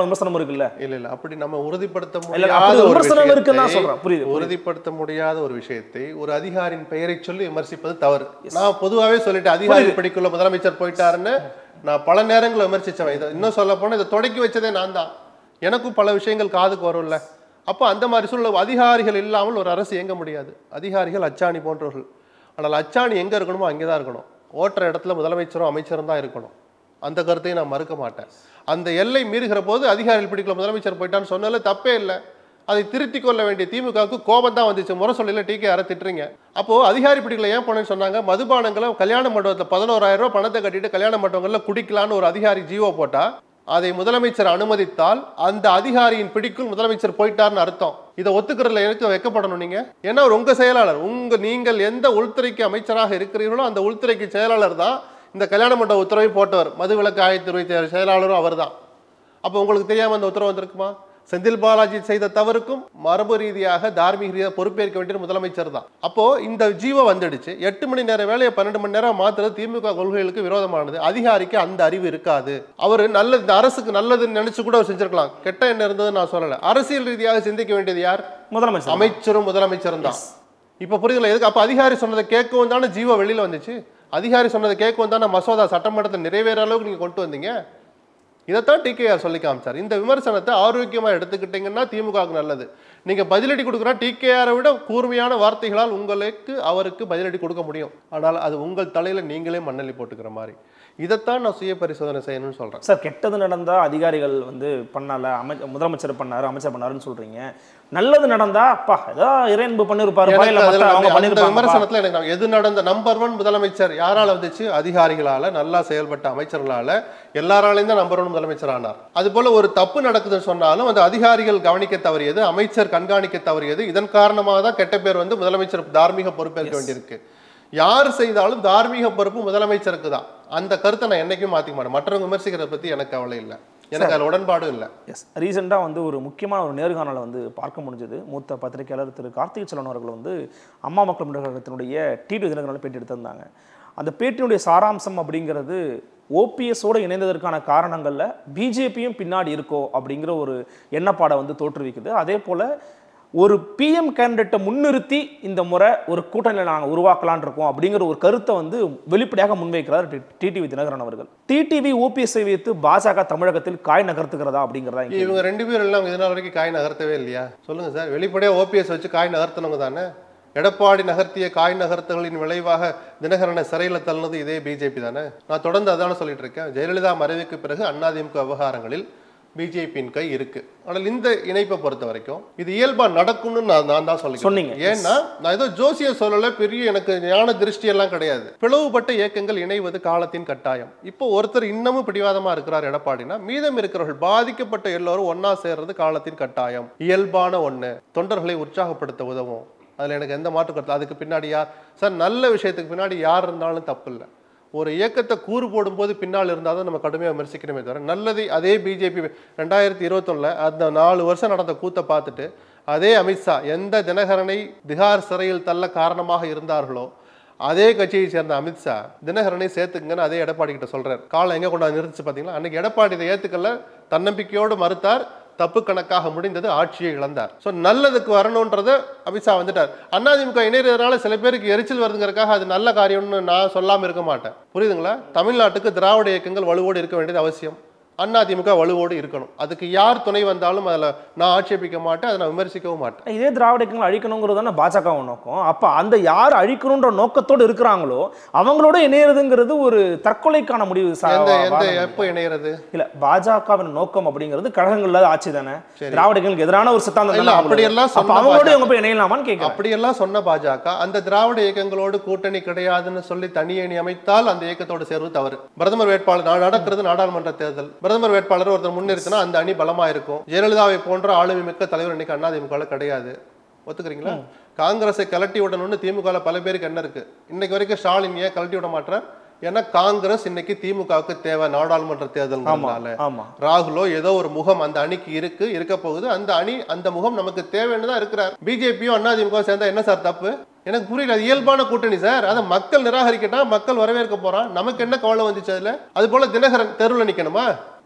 விமர்சனம் இருக்குல்ல
இல்ல இல்ல அப்படி நம்ம உறுதிப்படுத்த
இல்ல,
முடியாத
அப்படி
ஒரு
விமர்சனம் இருக்குன்னு தான்
விஷயத்தை
சொல்றேன். புரியுது, புரியுது.
உறுதிப்படுத்த முடியாத ஒரு விஷயத்தை ஒரு அதிகாரியின் பெயரை சொல்லி விமர்சிப்பது தவறு நான் பொதுவாவே சொல்லிட்டேன் அதிகாரி பிடிக்குள்ள முதலமைச்சர் போயிட்டாருன்னு நான் பல நேரங்களில் விமர்சிச்சவன் இதை இன்னும் சொல்ல போனா இதை தொடக்கி வச்சதே நான் தான் எனக்கும் பல விஷயங்கள் காதுக்கு வரும்ல அப்போ அந்த மாதிரி சூழ்நிலை அதிகாரிகள் இல்லாமல் ஒரு அரசு இயங்க முடியாது அதிகாரிகள் அச்சாணி போன்றவர்கள் ஆனால் அச்சாணி எங்க இருக்கணுமோ அங்கே தான் இருக்கணும் ஓட்டுற இடத்துல முதலமைச்சரும் அமைச்சரும் தான் இருக்கணும் அந்த கருத்தையும் நான் மறுக்க மாட்டேன் அந்த எல்லை மீறுகிற போது அதிகாரிகள் பிடிக்கல முதலமைச்சர் போயிட்டான்னு சொன்னால தப்பே இல்லை அதை திருத்திக் கொள்ள வேண்டிய திமுகவுக்கு கோபம் தான் வந்துச்சு முறை சொல்லல டிகே யாரை திட்டுறீங்க அப்போ அதிகாரி பிடிக்கல ஏன் போனேன்னு சொன்னாங்க மதுபானங்களை கல்யாண மண்டபத்தில் பதினோராயிரம் ரூபாய் பணத்தை கட்டிட்டு கல்யாண மண்டபங்கள்ல குடிக்கலான்னு ஒரு அதிகாரி ஜீவோ போட்டா அதை முதலமைச்சர் அனுமதித்தால் அந்த அதிகாரியின் பிடிக்குள் முதலமைச்சர் போயிட்டார்னு அர்த்தம் இதை ஒத்துக்கிறதுல எனக்கு வைக்கப்படணும் நீங்க ஏன்னா அவர் உங்க செயலாளர் உங்க நீங்கள் எந்த உள்துறைக்கு அமைச்சராக இருக்கிறீர்களோ அந்த உள்துறைக்கு செயலாளர் தான் இந்த கல்யாண மண்டப உத்தரவை போட்டவர் மதுவிலக்கு ஆயிரத்தி இருபத்தி ஆறு செயலாளரும் அவர்தான் அப்போ உங்களுக்கு தெரியாம அந்த உத்தரவு வந்திருக்குமா செந்தில் பாலாஜி செய்த தவறுக்கும் மரபு ரீதியாக தார்மீக ரீதியாக பொறுப்பேற்க வேண்டிய முதலமைச்சர் தான் அப்போ இந்த ஜீவோ வந்துடுச்சு எட்டு மணி நேர வேலையை பன்னெண்டு மணி நேரம் மாத்துறது திமுக கொள்கைகளுக்கு விரோதமானது அதிகாரிக்கு அந்த அறிவு இருக்காது அவர் நல்லது இந்த அரசுக்கு நல்லதுன்னு நினைச்சு கூட அவர் செஞ்சிருக்கலாம் கெட்ட எண்ணம் இருந்தது நான் சொல்லல அரசியல் ரீதியாக சிந்திக்க வேண்டியது யார்
முதலமைச்சர்
அமைச்சரும் முதலமைச்சரும் தான் இப்ப புரியுதுல எதுக்கு அப்ப அதிகாரி சொன்னதை கேட்கவும் தானே ஜீவோ வெளியில வந்துச்சு அதிகாரி சொன்னதை கேட்கவும் தானே மசோதா சட்டமன்றத்தை நிறைவேற அளவுக்கு நீங்க கொண்டு வந்தீங்க இதைத்தான் டிகேஆர் சொல்லி காமிச்சார் இந்த விமர்சனத்தை ஆரோக்கியமா எடுத்துக்கிட்டீங்கன்னா திமுகவுக்கு நல்லது நீங்க பதிலடி கொடுக்குறா டிகேஆரை விட கூர்மையான வார்த்தைகளால் உங்களுக்கு அவருக்கு பதிலடி கொடுக்க முடியும் ஆனால் அது உங்கள் தலையில நீங்களே மண்ணள்ளி போட்டுக்கிற மாதிரி இதைத்தான் நான் சுய பரிசோதனை செய்யணும்னு சொல்றேன்
சார் கெட்டது நடந்தா அதிகாரிகள் வந்து பண்ணால அமை முதலமைச்சர் பண்ணாரு அமைச்சர் பண்ணாருன்னு சொல்றீங்க நல்லது நடந்தா அப்பா ஏதோ இறையன்பு பண்ணிருப்பாரு
எனக்கு
இல்ல
அதுல
மத்த அவங்க
அந்த
பண்ணிருப்பாங்க
விமர்சனத்துல எனக்கு நான் எது நடந்த நம்பர் ஒன் முதலமைச்சர் யாரால வந்துச்சு அதிகாரிகளால நல்லா செயல்பட்ட அமைச்சர்களால எல்லாராலையும் தான் நம்பர் ஒன் முதலமைச்சர் ஆனார் அது போல ஒரு தப்பு நடக்குதுன்னு சொன்னாலும் அந்த அதிகாரிகள் கவனிக்க தவறியது அமைச்சர் கண்காணிக்க தவறியது இதன் காரணமாக தான் கெட்ட பேர் வந்து முதலமைச்சர் தார்மீக பொறுப்பேற்க வேண்டியிருக்கு யார் செய்தாலும் தார்மீக பொறுப்பு முதலமைச்சருக்கு தான் அந்த கருத்தை நான் என்னைக்கும் மாத்திக்க மாட்டேன் மற்றவங்க விமர்சிக்கிறத பத்தி எனக்கு கவலை இல்லை எனக்கு அதுல உடன்பாடும் இல்லை
எஸ் ரீசெண்டாக வந்து ஒரு முக்கியமான ஒரு நேர்காணலை வந்து பார்க்க முடிஞ்சது மூத்த பத்திரிகையாளர் திரு கார்த்திகை செல்வன் அவர்கள் வந்து அம்மா மக்கள் முன்னேற்ற கழகத்தினுடைய டிவி தினகரனில் பேட்டி எடுத்திருந்தாங்க அந்த பேட்டியினுடைய சாராம்சம் அப்படிங்கிறது ஓபிஎஸோடு இணைந்ததற்கான காரணங்களில் பிஜேபியும் பின்னாடி இருக்கோ அப்படிங்கிற ஒரு எண்ணப்பாடை வந்து தோற்றுவிக்குது அதே போல் ஒரு பிஎம் கேண்டிடேட்டை முன்னிறுத்தி இந்த முறை ஒரு கூட்டணியில் நாங்கள் உருவாக்கலான் இருக்கோம் அப்படிங்கிற ஒரு கருத்தை வந்து வெளிப்படையாக முன்வைக்கிறார் டிடிவி தினகரன் அவர்கள் டிடிவி ஓபிஎஸ்ஐ வைத்து பாஜக தமிழகத்தில் காய் நகர்த்துகிறதா அப்படிங்கிறதா என் கேள்வி.
இவங்க ரெண்டு பேரும் எல்லாம் இது நாள் வரைக்கும் காய் நகர்த்தவே இல்லையா சொல்லுங்க சார் வெளிப்படையா ஓபிஎஸ் வச்சு காய் நகர்த்தினவங்க தானே எடப்பாடி நகர்த்திய காய் நகர்த்தல்களின் விளைவாக தினகரனை சிறையில் தள்ளினது இதே பிஜேபி தானே நான் தொடர்ந்து அதான சொல்லிட்டு இருக்கேன் ஜெயலலிதா மறைவுக்கு பிறகு அதிமுக விவகாரங்களில் பிஜேபியின் கை இருக்கு ஆனால் இந்த இணைப்பை பொறுத்த வரைக்கும் இது இயல்பா நடக்கும்னு நான் நான் தான் சொல்லி
சொன்னீங்க.
ஏன்னா நான் ஏதோ ஜோசிய சொல்லல பெரிய எனக்கு ஞான திருஷ்டி எல்லாம் கிடையாது பிளவுபட்ட இயக்கங்கள் இணைவது காலத்தின் கட்டாயம் இப்போ ஒருத்தர் இன்னமும் பிடிவாதமா இருக்கிறார் எடப்பாடினா மீதம் இருக்கிறவர்கள் பாதிக்கப்பட்ட எல்லோரும் ஒண்ணா சேர்றது காலத்தின் கட்டாயம் இயல்பான ஒண்ணு தொண்டர்களை உற்சாகப்படுத்த உதவும் அதுல எனக்கு எந்த மாற்று கருத்து அதுக்கு பின்னாடி யார் சார் நல்ல விஷயத்துக்கு பின்னாடி யார் இருந்தாலும் தப்பு இல்லை ஒரு இயக்கத்தை கூறு போடும்போது பின்னால் இருந்தால் தான் நம்ம கடுமையாக விமர்சிக்கணுமே தவிர நல்லதை அதே பிஜேபி ரெண்டாயிரத்தி இருபத்தொன்னில் அந்த நாலு வருஷம் நடந்த கூத்தை பார்த்துட்டு அதே அமித்ஷா எந்த தினகரனை திகார் சிறையில் தள்ள காரணமாக இருந்தார்களோ அதே கட்சியை சேர்ந்த அமித்ஷா தினகரனை சேர்த்துக்குங்கன்னு அதே எடப்பாடி கிட்ட சொல்றாரு காலம் எங்க கொண்டாந்து நிறுத்துச்சு பாத்தீங்களா அன்னைக்கு எடப்பாடி இதை ஏத்துக்கல தன்னம்பிக்கையோடு மறுத்தார் தப்பு கணக்காக முடிந்தது ஆட்சியை இழந்தார் ஸோ நல்லதுக்கு வரணுன்றத அமித்ஷா வந்துட்டார் அதிமுக இணையறதுனால சில பேருக்கு எரிச்சல் வருதுங்கிறதுக்காக அது நல்ல காரியம்னு நான் சொல்லாம இருக்க மாட்டேன் புரியுதுங்களா தமிழ்நாட்டுக்கு திராவிட இயக்கங்கள் வலுவோடு இருக்க வேண்டியது அவசியம் அதிமுக வலுவோடு இருக்கணும் அதுக்கு யார் துணை வந்தாலும் அதில் நான் ஆட்சேபிக்க மாட்டேன் அதை நான் விமர்சிக்கவும் மாட்டேன்
இதே திராவிட இயக்கங்கள் அழிக்கணுங்கிறது தானே பாஜக நோக்கம் அப்ப அந்த யார் அழிக்கணுன்ற நோக்கத்தோடு இருக்கிறாங்களோ அவங்களோட இணையறதுங்கிறது ஒரு தற்கொலைக்கான முடிவு சா-
எந்த எந்த
வாதம்
எப்போ இணையிறது
இல்ல பாஜகவின் நோக்கம் அப்படிங்கிறது கழகங்கள்ல ஆட்சி தானே திராவிட இயக்கங்களுக்கு எதிரான ஒரு சித்தாந்தம்
இல்ல,
தானே
அப்படியெல்லாம்
அவங்களோட. அப்ப
சொன்ன
அவங்களோட
பாஜக.
இவங்க போய் இணையலாமான்னு கேட்கிறேன்
அப்படியெல்லாம் சொன்ன பாஜக அந்த திராவிட இயக்கங்களோடு கூட்டணி கிடையாதுன்னு சொல்லி தனி அணி அமைத்தால் அந்த இயக்கத்தோடு சேர்வது தவறு பிரதமர் வேட்பாளர் நா- நடக்கிறது நாடாளுமன்ற தேர்தல் பிரதமர் வேட்பாளர் ஒருத்தர் முன்னிறுத்தினா அந்த அணி பலமா இருக்கும் ஜெயலலிதாவை போன்ற ஆளுமை மிக்க தலைவர் இன்னைக்கு அதிமுக கிடையாது ஒத்துக்கிறீங்களா காங்கிரஸை கலட்டி விடணும்னு திமுக பல பேருக்கு என்ன இருக்கு இன்னைக்கு வரைக்கும் ஸ்டாலின் ஏன் கலட்டி விட மாட்டார் ஏன்னா காங்கிரஸ் இன்னைக்கு திமுகவுக்கு தேவை நாடாளுமன்ற தேர்தல்னால
ஆமா
ராகுலோ ஏதோ ஒரு முகம் அந்த அணிக்கு இருக்கு இருக்க போகுது அந்த அணி அந்த முகம் நமக்கு தேவைன்னு தான் இருக்கிறார் பிஜேபியும் அதிமுக சேர்ந்தா என்ன சார் தப்பு எனக்கு புரியல அது இயல்பான கூட்டணி சார் அதை மக்கள் நிராகரிக்கட்டா மக்கள் வரவேற்க போறான் நமக்கு என்ன கவலை வந்துச்சு அதுல அது போல தினகரன் தெருவில் நிக்கணுமா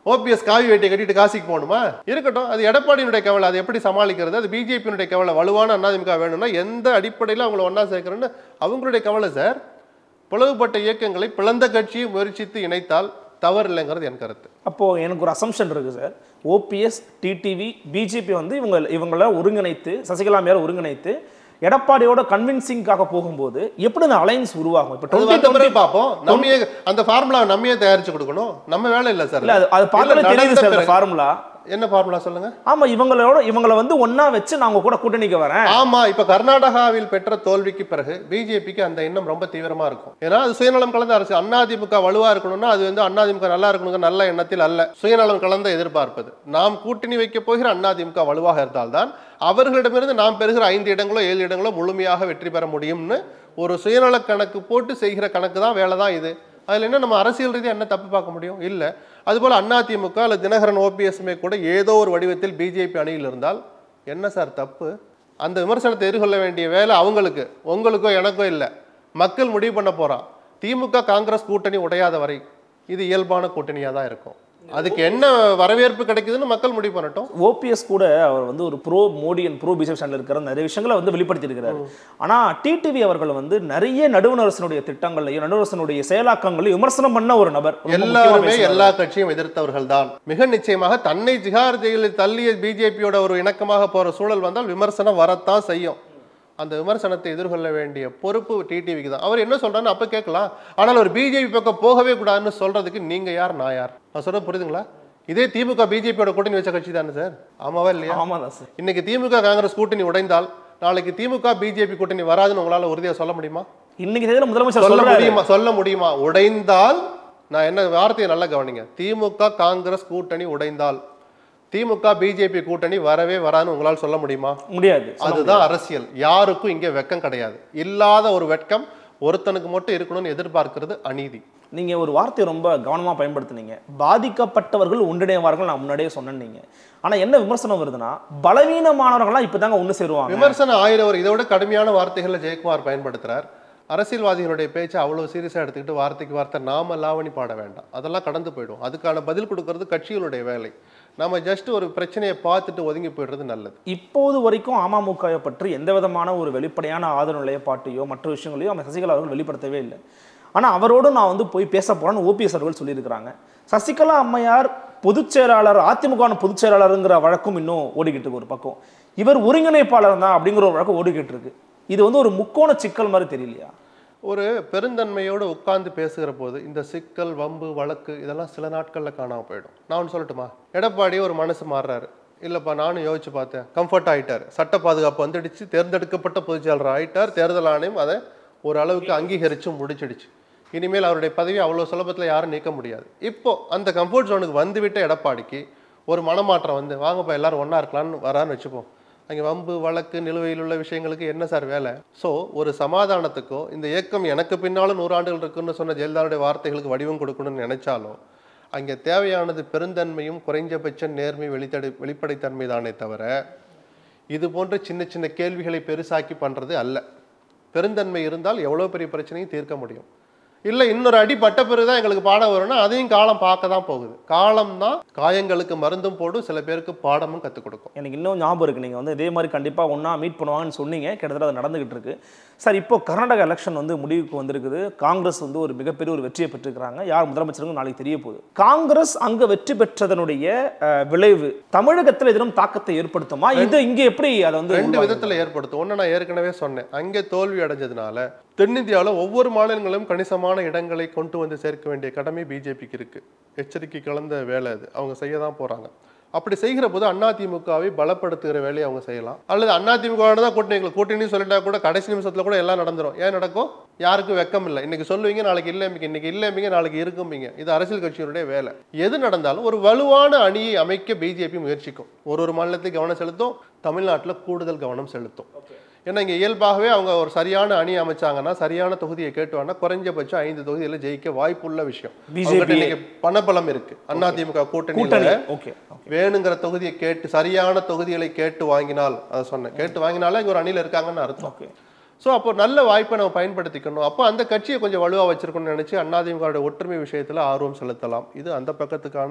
ஓபிஎஸ் காவி வேட்டியை கட்டிட்டு காசிக்கு போகணுமா இருக்கட்டும் அது எடப்பாடியினுடைய கவலை அது எப்படி சமாளிக்கிறது அது பிஜேபியினுடைய கவலை வலுவான அதிமுக வேணும்னா எந்த அடிப்படையில் அவங்கள ஒன்றா சேர்க்கறேன்னு அவங்களுடைய கவலை சார் பிளவுபட்ட இயக்கங்களை பிளந்த கட்சியை முயற்சித்து இணைத்தால் தவறு இல்லைங்கிறது என் கருத்து
அப்போ எனக்கு ஒரு அசம்ஷன் இருக்கு சார் ஓபிஎஸ் டிடிவி பிஜேபி வந்து இவங்க இவங்கள ஒருங்கிணைத்து சசிகலா மேல ஒருங்கிணைத்து எடப்பாடியோட கன்வின்சிங்காக போகும்போது எப்படி அந்த அலைன்ஸ் உருவாகும் இப்போ
அது வந்த பிறகு பார்ப்போம் நம்மையே அந்த ஃபார்முலா நம்மையே தயாரிச்சு கொடுக்கணும் நம்ம வேலை இல்லை சார்
இல்ல அது அது பார்த்தாலே
இல்ல,
தெரியுது
நடந்த
சார்
பிறகு-
ஃபார்முலா
என்ன ஃபார்முலா சொல்லுங்க
ஆமா இவங்களோட இவங்கள வந்து ஒண்ணா வச்சு நான் உங்க கூட கூட்டணிக்கு வரேன்
ஆமா இப்ப கர்நாடகாவில் பெற்ற தோல்விக்கு பிறகு பிஜேபிக்கு அந்த எண்ணம் ரொம்ப தீவிரமா இருக்கும் ஏன்னா அது சுயநலம் கலந்த அரசு அதிமுக வலுவா இருக்கணும்னா அது வந்து அதிமுக நல்லா இருக்கணுங்க நல்ல எண்ணத்தில் அல்ல சுயநலம் கலந்த எதிர்பார்ப்பது நாம் கூட்டணி வைக்க போகிற அதிமுக வலுவாக இருந்தால்தான் அவர்களிடமிருந்து நாம் பெறுகிற ஐந்து இடங்களோ ஏழு இடங்களோ முழுமையாக வெற்றி பெற முடியும்னு ஒரு சுயநல கணக்கு போட்டு செய்கிற கணக்கு தான் வேலை தான் இது அதில் என்ன நம்ம அரசியல் ரீதியாக என்ன தப்பு பார்க்க முடியும் இல்லை அதுபோல் அதிமுக அல்லது தினகரன் ஓபிஎஸ்மே கூட ஏதோ ஒரு வடிவத்தில் பிஜேபி அணியில் இருந்தால் என்ன சார் தப்பு அந்த விமர்சனத்தை எதிர்கொள்ள வேண்டிய வேலை அவங்களுக்கு உங்களுக்கோ எனக்கோ இல்லை மக்கள் முடிவு பண்ண போறான் திமுக காங்கிரஸ் கூட்டணி உடையாத வரை இது இயல்பான கூட்டணியாக தான் இருக்கும் அதுக்கு என்ன வரவேற்பு கிடைக்குதுன்னு மக்கள் முடிவு பண்ணட்டும்
ஓபிஎஸ் கூட அவர் வந்து ஒரு pro Modi and pro BJP ஸ்டாண்டில் இருக்கிற நிறைய விஷயங்களை வந்து வெளிப்படுத்தி இருக்கிறாரு ஆனா டிடிவி அவர்கள் வந்து நிறைய நடுவண் அரசனுடைய திட்டங்களையும் நடுவண் அரசனுடைய செயலாக்கங்களையும் விமர்சனம் பண்ண ஒரு நபர் ரொம்ப முக்கியமா
எல்லாருமே
பேசுறாரு.
எல்லா கட்சியும் எதிர்த்தவர்கள் தான் மிக நிச்சயமாக தன்னை ஜிகார் ஜெயிலில் தள்ளிய பிஜேபியோட ஒரு இணக்கமாக போற சூழல் வந்தால் விமர்சனம் வரத்தான் செய்யும் அந்த விமர்சனத்தை எதிர்கொள்ள வேண்டிய பொறுப்பு டிடிவிக்கு தான் அவர் என்ன சொல்றாருன்னு அப்ப கேட்கலாம் ஆனால் ஒரு பிஜேபி பக்கம் போகவே கூடாதுன்னு சொல்றதுக்கு நீங்க யார் நான் யார் நான் சொல்றது புரியுதுங்களா இதே திமுக பிஜேபியோட கூட்டணி வச்ச கட்சி தானே சார் ஆமாவா இல்லையா
ஆமாதான் சார்
இன்னைக்கு திமுக காங்கிரஸ் கூட்டணி உடைந்தால் நாளைக்கு திமுக பிஜேபி கூட்டணி வராதுன்னு உங்களால உறுதியா சொல்ல முடியுமா
இன்னைக்கு தேதியில முதலமைச்சர்
சொல்ல
சொல்றாரு
முடியுமா சொல்ல முடியுமா உடைந்தால் நான் என்ன வார்த்தையை நல்லா கவனிங்க திமுக காங்கிரஸ் கூட்டணி உடைந்தால் திமுக பிஜேபி கூட்டணி வரவே வராதுன்னு உங்களால் சொல்ல முடியுமா
முடியாது
அதுதான் அரசியல் யாருக்கும் இங்கே வெக்கம் கிடையாது இல்லாத ஒரு வெட்கம் ஒருத்தனுக்கு மட்டும் இருக்கணும்னு எதிர்பார்க்கிறது அநீதி
நீங்க ஒரு வார்த்தையை ரொம்ப கவனமா பயன்படுத்துனீங்க பாதிக்கப்பட்டவர்கள் ஒன்றிணைவார்கள் நான் முன்னாடியே சொன்னேன் நீங்க ஆனா என்ன விமர்சனம் வருதுன்னா பலவீனமானவர்கள்லாம் இப்பதாங்க ஒண்ணு சேருவாங்க
விமர்சனம் ஆயிரம் ஒரு இதை விட கடுமையான வார்த்தைகளை ஜெயக்குமார் பயன்படுத்துறார் அரசியல்வாதிகளுடைய பேச்சை அவ்வளோ சீரியஸாக எடுத்துக்கிட்டு வார்த்தைக்கு வார்த்தை நாம லாவணி பாட வேண்டாம் அதெல்லாம் கடந்து போயிடும் அதுக்கான பதில் கொடுக்கறது கட்சிகளுடைய வேலை நம்ம ஜஸ்ட் ஒரு பிரச்சனையை பார்த்துட்டு ஒதுங்கி போயிடுறது நல்லது
இப்போது வரைக்கும் அமமுகவை பற்றி எந்த விதமான ஒரு வெளிப்படையான ஆதரவு நிலைப்பாட்டையோ மற்ற விஷயங்களையோ அவங்க சசிகலா அவர்கள் வெளிப்படுத்தவே இல்லை ஆனா அவரோடு நான் வந்து போய் பேச போறேன்னு ஓபிஎஸ் அவர்கள் சொல்லியிருக்கிறாங்க சசிகலா அம்மையார் பொதுச் செயலாளர் அதிமுக பொதுச் செயலாளருங்கிற வழக்கும் இன்னும் ஓடிக்கிட்டு இருக்கு ஒரு பக்கம் இவர் ஒருங்கிணைப்பாளர் தான் அப்படிங்கிற ஒரு வழக்கம் ஓடிக்கிட்டு இருக்கு இது வந்து ஒரு முக்கோண சிக்கல் மாதிரி தெரியலையா
ஒரு பெருந்தன்மையோடு உட்கார்ந்து பேசுகிற போது இந்த சிக்கல் வம்பு வழக்கு இதெல்லாம் சில நாட்களில் காணாம போயிடும் நான் ஒன்று சொல்லட்டுமா எடப்பாடி ஒரு மனசு மாறுறாரு இல்லைப்பா நானும் யோசிச்சு பார்த்தேன் கம்ஃபர்ட் ஆயிட்டார் சட்ட பாதுகாப்பு வந்துடுச்சு தேர்ந்தெடுக்கப்பட்ட பொதுச்செயலாளர் ஆயிட்டார் தேர்தல் ஆணையம் அதை ஒரு அளவுக்கு அங்கீகரிச்சு முடிச்சிடுச்சு இனிமேல் அவருடைய பதவி அவ்வளோ சுலபத்தில் யாரும் நீக்க முடியாது இப்போ அந்த கம்ஃபர்ட் ஜோனுக்கு வந்துவிட்ட எடப்பாடிக்கு ஒரு மனமாற்றம் வந்து வாங்கப்பா எல்லாரும் ஒன்றா இருக்கலாம்னு வரான்னு வச்சுப்போம் அங்கே வம்பு வழக்கு நிலுவையில் உள்ள விஷயங்களுக்கு என்ன சார் வேலை ஸோ ஒரு சமாதானத்துக்கோ இந்த இயக்கம் எனக்கு பின்னாலும் நூறாண்டுகள் இருக்குன்னு சொன்ன ஜெயலலிதாவுடைய வார்த்தைகளுக்கு வடிவம் கொடுக்கணும்னு நினைச்சாலும் அங்கே தேவையானது பெருந்தன்மையும் குறைஞ்சபட்ச நேர்மை வெளித்தடை வெளிப்படைத்தன்மை தானே தவிர இது போன்ற சின்ன சின்ன கேள்விகளை பெருசாக்கி பண்ணுறது அல்ல பெருந்தன்மை இருந்தால் எவ்வளோ பெரிய பிரச்சனையும் தீர்க்க முடியும் இல்லை இன்னொரு அடி பட்ட பிறகு தான் எங்களுக்கு பாடம் வரும்னா அதையும் காலம் பார்க்க தான் போகுது காலம் தான் காயங்களுக்கு மருந்தும் போடும் சில பேருக்கு பாடமும் கற்றுக் கொடுக்கும்
எனக்கு இன்னும் ஞாபகம் இருக்கு நீங்கள் வந்து இதே மாதிரி கண்டிப்பாக ஒன்றா மீட் பண்ணுவாங்கன்னு சொன்னீங்க கிட்டத்தட்ட அது நடந்துகிட்டு இருக்கு சார் இப்போ கர்நாடகா எலெக்ஷன் வந்து முடிவுக்கு வந்திருக்குது காங்கிரஸ் வந்து ஒரு மிகப்பெரிய ஒரு வெற்றியை பெற்றிருக்கிறாங்க யார் முதலமைச்சருக்கும் நாளைக்கு தெரிய போகுது காங்கிரஸ் அங்கே வெற்றி பெற்றதனுடைய அஹ், விளைவு தமிழகத்தில் எதிரும் தாக்கத்தை ஏற்படுத்துமா இது இங்கே எப்படி அதை வந்து
ரெண்டு
உருவாகுது?
விதத்துல ஏற்படுத்தும் ஒன்று நான் ஏற்கனவே சொன்னேன் அங்கே தோல்வி அடைஞ்சதுனால தென்னிந்தியாவில் ஒவ்வொரு மாநிலங்களும் கணிசமான இடங்களை கொண்டு வந்து சேர்க்க வேண்டிய கடமை பிஜேபிக்கு இருக்கு எச்சரிக்கை கலந்த வேலை அது அவங்க செய்ய தான் போறாங்க அப்படி செய்கிற போது அதிமுகவை பலப்படுத்துகிற வேலையை அவங்க செய்யலாம் அல்லது அதிமுக தான் கூட்டணி கூட்டணி சொல்லிட்டா கூட கடைசி நிமிஷத்துல கூட எல்லாம் நடந்துரும் ஏன் நடக்கும் யாருக்கும் வெக்கம் இல்லை இன்னைக்கு சொல்லுவீங்க நாளைக்கு இல்லைம்பிங்க இன்னைக்கு இல்லைம்பிங்க நாளைக்கு இருக்கும்பிங்க இது அரசியல் கட்சியினுடைய வேலை எது நடந்தாலும் ஒரு வலுவான அணியை அமைக்க பிஜேபி முயற்சிக்கும் ஒரு ஒரு மாநிலத்தை கவனம் செலுத்தும் தமிழ்நாட்டில் கூடுதல் கவனம் செலுத்தும் ஏன்னா இங்கே இயல்பாகவே அவங்க ஒரு சரியான அணி அமைச்சாங்கன்னா சரியான தொகுதியை கேட்டுவாங்கன்னா குறைஞ்சபட்சம் ஐந்து தொகுதியில் ஜெயிக்க வாய்ப்புள்ள விஷயம்
BJP
அவங்ககிட்ட இன்னைக்கு பணபலம் இருக்கு அதிமுக
கூட்டணி
கூட்டணியில
ஓகே
வேணுங்கிற தொகுதியை கேட்டு சரியான தொகுதிகளை கேட்டு வாங்கினால் அதை சொன்னேன் கேட்டு வாங்கினாலே இங்க ஒரு அணியில் இருக்காங்கன்னு அர்த்தம்
ஓகே
ஸோ அப்போ நல்ல வாய்ப்பை நம்ம பயன்படுத்திக்கணும் அப்போ அந்த கட்சியை கொஞ்சம் வலுவாக வச்சிருக்கணும்னு நினச்சி அதிமுகவோட ஒற்றுமை விஷயத்தில் ஆர்வம் செலுத்தலாம் இது அந்த பக்கத்துக்கான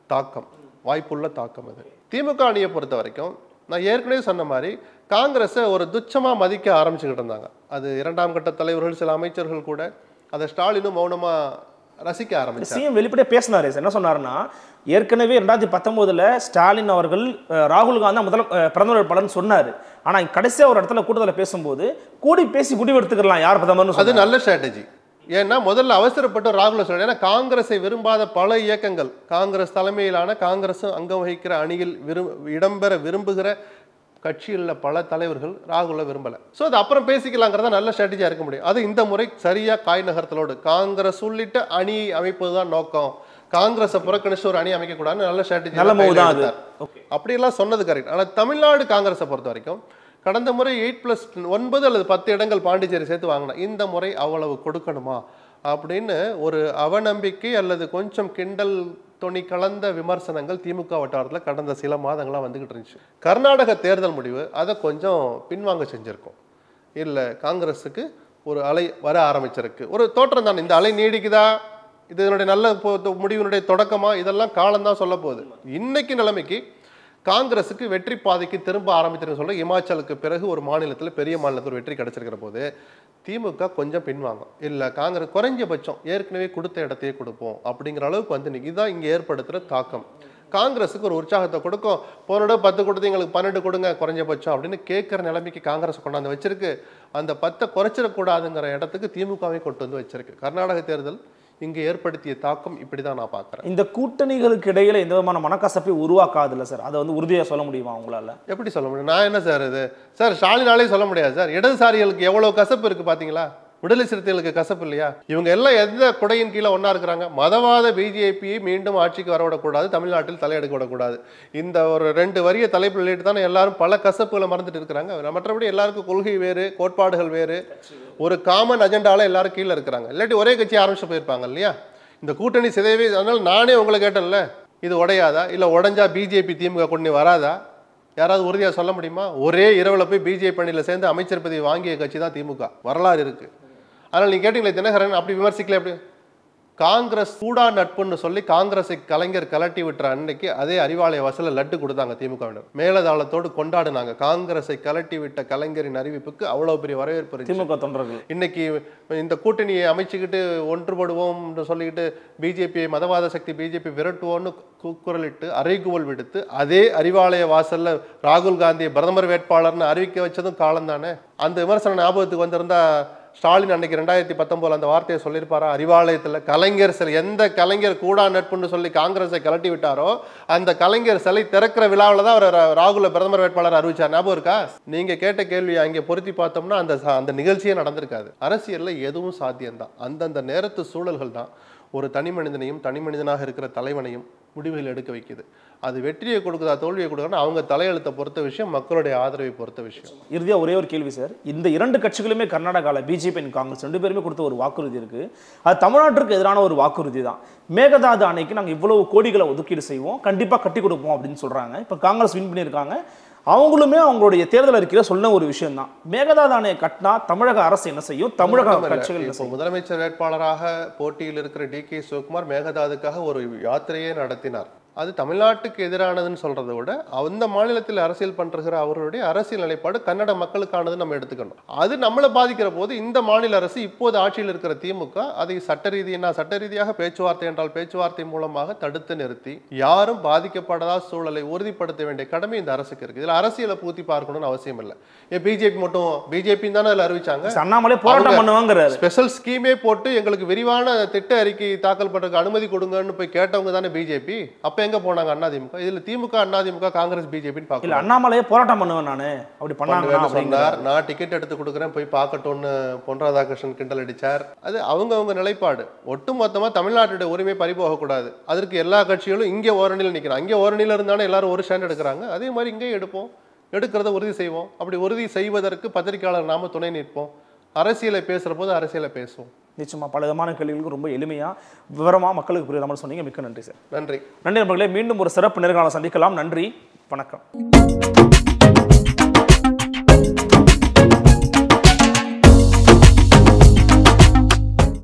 தாக்கம் வாய்ப்புள்ள தாக்கம் அது திமுக அணியை பொறுத்த வரைக்கும் நான் ஏற்கனவே சொன்ன மாதிரி காங்கிரஸை ஒரு துச்சமா மதிக்க ஆரம்பிச்சுக்கிட்டு இருந்தாங்க அது இரண்டாம் கட்ட தலைவர்கள் சில அமைச்சர்கள் கூட அதை ஸ்டாலினும் மௌனமா ரசிக்க ஆரம்பிச்சாங்க
சிஎம் வெளிப்படையா பேசினாரு என்ன சொன்னாருன்னா ஏற்கனவே ரெண்டாயிரத்தி பத்தொன்பதுல ஸ்டாலின் அவர்கள் அஹ், ராகுல் காந்தி முதல் அஹ், பிரதமர் வேட்பாளர்னு சொன்னாரு ஆனா கடைசியா ஒரு இடத்துல கூட்டத்தில் பேசும்போது கூடி பேசி முடிவு எடுத்துக்கலாம் யார் பிரதமர்னு
அது
சொன்னாரு.
நல்ல ஸ்ட்ராட்டஜி ஏன்னா முதல்ல அவசரப்பட்டு ராகுல சொல்ல ஏன்னா காங்கிரஸை விரும்பாத பல இயக்கங்கள் காங்கிரஸ் தலைமையிலான காங்கிரஸும் அங்கம் வகிக்கிற அணியில் விரும் இடம்பெற விரும்புகிற கட்சியில் பல தலைவர்கள் ராகுல விரும்பல ஸோ அது அப்புறம் பேசிக்கலாங்கிறத நல்ல ஸ்ட்ராட்டஜியாக இருக்க முடியும் அது இந்த முறை சரியா காய் நகர்த்தலோடு காங்கிரஸ் உள்ளிட்ட அணி அமைப்பது தான் நோக்கம் காங்கிரஸை புறக்கணிச்சு ஒரு அணி அமைக்கக்கூடாதுன்னு நல்ல ஸ்ட்ராட்டஜி
நல்ல move தான் அது. Okay.
அப்படியெல்லாம் சொன்னது கரெக்ட் ஆனால் தமிழ்நாடு காங்கிரஸை பொறுத்த வரைக்கும் கடந்த முறை எயிட் ப்ளஸ் ஒன்பது அல்லது பத்து இடங்கள் பாண்டிச்சேரி சேர்த்து வாங்கினேன் இந்த முறை அவ்வளவு கொடுக்கணுமா அப்படின்னு ஒரு அவநம்பிக்கை அல்லது கொஞ்சம் கிண்டல் துணி கலந்த விமர்சனங்கள் திமுக வட்டாரத்தில் கடந்த சில மாதங்களாக வந்துகிட்டு இருந்துச்சு கர்நாடக தேர்தல் முடிவு அதை கொஞ்சம் பின்வாங்க செஞ்சிருக்கும் இல்லை காங்கிரஸுக்கு ஒரு அலை வர ஆரம்பிச்சிருக்கு ஒரு தோற்றம் தான் இந்த அலை நீடிக்குதா இது இதனுடைய நல்ல போ- முடிவினுடைய தொடக்கமா இதெல்லாம் காலம்தான் சொல்ல போகுது இன்னைக்கு நிலைமைக்கு காங்கிரஸுக்கு வெற்றி பாதைக்கு திரும்ப ஆரம்பிச்சிருக்க சொல்ல இமாச்சலுக்கு பிறகு ஒரு மாநிலத்தில் பெரிய மாநிலத்தில் ஒரு வெற்றி கிடைச்சிருக்கிற போது திமுக கொஞ்சம் பின்வாங்கும் இல்லை காங்கிரஸ் குறைஞ்சபட்சம் ஏற்கனவே கொடுத்த இடத்தையே கொடுப்போம் அப்படிங்கிற அளவுக்கு வந்து நிற்கி இதுதான் இங்கே ஏற்படுத்துகிற தாக்கம் காங்கிரஸுக்கு ஒரு உற்சாகத்தை கொடுக்கும் போன தடவை பத்து கொடுத்து எங்களுக்கு பன்னெண்டு கொடுங்க குறைஞ்சபட்சம் அப்படின்னு கேட்குற நிலைமைக்கு காங்கிரஸ் கொண்டாந்து வச்சிருக்கு அந்த பத்தை குறைச்சிடக்கூடாதுங்கிற இடத்துக்கு திமுகவை கொண்டு வந்து வச்சிருக்கு கர்நாடக தேர்தல் இங்கே ஏற்படுத்திய தாக்கம் இப்படி தான் நான் பார்க்குறேன்
இந்த கூட்டணிகளுக்கு இடையில எந்த விதமான மனக்கசப்பை உருவாக்காதுல்ல சார் அதை வந்து உறுதியா சொல்ல முடியுமா உங்களால
எப்படி சொல்ல முடியும் நான் என்ன சார் இது சார் ஸ்டாலினாலே சொல்ல முடியாது சார் இடதுசாரிகளுக்கு எவ்வளோ கசப்பு இருக்கு பாத்தீங்களா விடுதலை சிறுத்தைகளுக்கு கசப்பு இல்லையா இவங்க எல்லாம் எந்த குடையின் கீழே ஒண்ணா இருக்கிறாங்க மதவாத பிஜேபியை மீண்டும் ஆட்சிக்கு வரவிடக்கூடாது தமிழ்நாட்டில் தலையெடுக்க விடக்கூடாது இந்த ஒரு ரெண்டு வரிய தலைப்பு வெளியிட்டு தானே எல்லாரும் பல கசப்புகளை மறந்துட்டு இருக்கிறாங்க மற்றபடி எல்லாருக்கும் கொள்கை வேறு கோட்பாடுகள் வேறு ஒரு காமன் அஜெண்டால எல்லாரும் கீழே இருக்கிறாங்க இல்லாட்டி ஒரே கட்சி ஆரம்பிச்சு போயிருப்பாங்க இல்லையா இந்த கூட்டணி சிதைவே அதனால நானே உங்களை கேட்டேன்ல இது உடையாதா இல்லை உடைஞ்சா பிஜேபி திமுக கூட்டணி வராதா யாராவது உறுதியாக சொல்ல முடியுமா ஒரே இரவில் போய் பிஜேபி அணியில் சேர்ந்து அமைச்சர் பதவி வாங்கிய கட்சி தான் திமுக வரலாறு இருக்கு அதனால் நீங்க கேட்டீங்களே தினகரன் அப்படி விமர்சிக்கல எப்படி காங்கிரஸ் கூடா நட்புன்னு சொல்லி காங்கிரஸை கலைஞர் கலட்டி விட்டுற அன்னைக்கு அதே அறிவாலய வாசல்ல லட்டு கொடுத்தாங்க திமுகவினர் மேலதாளத்தோடு கொண்டாடினாங்க காங்கிரஸை கலட்டி விட்ட கலைஞரின் அறிவிப்புக்கு அவ்வளவு பெரிய வரவேற்பு இருந்துச்சு.
திமுக தொண்டர்கள்
இன்னைக்கு இந்த கூட்டணியை அமைச்சுக்கிட்டு ஒன்றுபடுவோம்னு சொல்லிக்கிட்டு பிஜேபி மதவாத சக்தி பிஜேபி விரட்டுவோம்னு கூ- குரலிட்டு அறைகூவல் விடுத்து அதே அறிவாலய வாசல்ல ராகுல் காந்தியை பிரதமர் வேட்பாளர்னு அறிவிக்க வச்சதும் காலம் தானே அந்த விமர்சனம் ஞாபகத்துக்கு வந்திருந்தா ஸ்டாலின் அன்னைக்கு ரெண்டாயிரத்தி பத்தொன்பதுல அந்த வார்த்தையை சொல்லியிருப்பாரா அறிவாலயத்தில் கலைஞர் சிலை எந்த கலைஞர் கூடா நட்புன்னு சொல்லி காங்கிரஸை கலட்டி விட்டாரோ அந்த கலைஞர் சிலை திறக்கிற விழாவில் தான் அவர் ரா- ராகுல பிரதமர் வேட்பாளர் அறிவிச்சார் ஞாபகம் இருக்கா நீங்க கேட்ட கேள்வியை அங்கே பொருத்தி பார்த்தோம்னா அந்த ச- அந்த நிகழ்ச்சியே நடந்திருக்காது அரசியல்ல எதுவும் சாத்தியம்தான் அந்தந்த நேரத்து சூழல்கள் தான் ஒரு தனி மனிதனையும் தனி மனிதனாக இருக்கிற தலைவனையும் முடிவுகள் எடுக்க வைக்குது அது வெற்றியை கொடுக்குதா தோல்வியை கொடுக்குறா அவங்க தலையெழுத்தை பொறுத்த விஷயம் மக்களுடைய ஆதரவை பொறுத்த விஷயம்
இறுதியா ஒரே ஒரு கேள்வி சார் இந்த இரண்டு கட்சிகளுமே கர்நாடகாவில் பிஜேபி அண்ட் காங்கிரஸ் ரெண்டு பேருமே கொடுத்த ஒரு வாக்குறுதி இருக்கு அது தமிழ்நாட்டிற்கு எதிரான ஒரு வாக்குறுதி தான் மேகதாது அணைக்கு நாங்கள் இவ்வளவு கோடிகளை ஒதுக்கீடு செய்வோம் கண்டிப்பாா கட்டி கொடுப்போம் அப்படின்னு சொல்றாங்க இப்போ காங்கிரஸ் வின் பண்ணியிருக்காங்க அவங்களுமே அவங்களுடைய தேர்தல் அறிக்கையில் சொன்ன ஒரு விஷயம் தான் மேகதாது அணையை கட்டினா தமிழக அரசு என்ன செய்யும் தமிழக
மட்டுமல்ல,
கட்சிகள் என்ன
இப்போ
செய்யும்
முதலமைச்சர் வேட்பாளராக போட்டியில் இருக்கிற டி கே சிவகுமார் மேகதாதுக்காக ஒரு யாத்திரையே நடத்தினார் அது தமிழ்நாட்டுக்கு எதிரானதுன்னு சொல்றதை விட அந்த மாநிலத்தில் அரசியல் பண்ற அவர்களுடைய அரசியல் நிலைப்பாடு கன்னட மக்களுக்கானது நம்ம எடுத்துக்கணும் அது நம்மளை பாதிக்கிற போது இந்த மாநில அரசு இப்போது ஆட்சியில் இருக்கிற திமுக அதை சட்ட ரீதியாக சட்ட ரீதியாக பேச்சுவார்த்தை என்றால் பேச்சுவார்த்தை மூலமாக தடுத்து நிறுத்தி யாரும் பாதிக்கப்படாத சூழலை உறுதிப்படுத்த வேண்டிய கடமை இந்த அரசுக்கு இருக்கு இதுல அரசியலை பூத்தி பார்க்கணும்னு அவசியம் இல்லை ஏன் பிஜேபி மட்டும் பிஜேபி தானே அதில் அறிவிச்சாங்க
அண்ணாமலை போராட்டம்
அவங்க
பண்ணுவாங்கிறாரு
ஸ்பெஷல் ஸ்கீமே போட்டு எங்களுக்கு விரிவான திட்ட அறிக்கை தாக்கல் பண்றதுக்கு அனுமதி கொடுங்கன்னு போய் கேட்டவங்க தானே பிஜேபி அப்ப எங்க போனாங்க அதிமுக இதுல திமுக அதிமுக காங்கிரஸ் பிஜேபின்னு
இல்ல
பார்க்கலாம்
அண்ணாமலையே போராட்டம் பண்ணுவேன் நானு அப்படி பண்ணாங்க
பண்ணுவேன்னு சொன்னார் நான் டிக்கெட் எடுத்து கொடுக்குறேன் போய் பார்க்கட்டும்னு பொன் ராதாகிருஷ்ணன் கிண்டல் அடிச்சார் அது அவங்க அவங்க நிலைப்பாடு ஒட்டுமொத்தமா தமிழ்நாட்டுடைய உரிமை பறிபோகக்கூடாது அதற்கு எல்லா கட்சிகளும் இங்கே ஓரணியில் நிற்கிறாங்க இங்கே ஓரணியில் இருந்தாலும் எல்லாரும் ஒரு ஸ்டாண்ட் எடுக்கிறாங்க அதே மாதிரி இங்கே எடுப்போம் எடுக்கிறத உறுதி செய்வோம் அப்படி உறுதி செய்வதற்கு பத்திரிகையாளர் நாம துணை நிற்போம் அரசியலை பேசுற போது அரசியலை பேசுவோம்
நிச்சயமா பல விதமான கேள்விகளுக்கு ரொம்ப எளிமையா விவரமா மக்களுக்கு புரியுற மாதிரி சொன்னீங்க மிக்க நன்றி சார்
நன்றி
நன்றி நண்பர்களே மீண்டும் ஒரு சிறப்பு நேர்காணல் சந்திக்கலாம் நன்றி வணக்கம்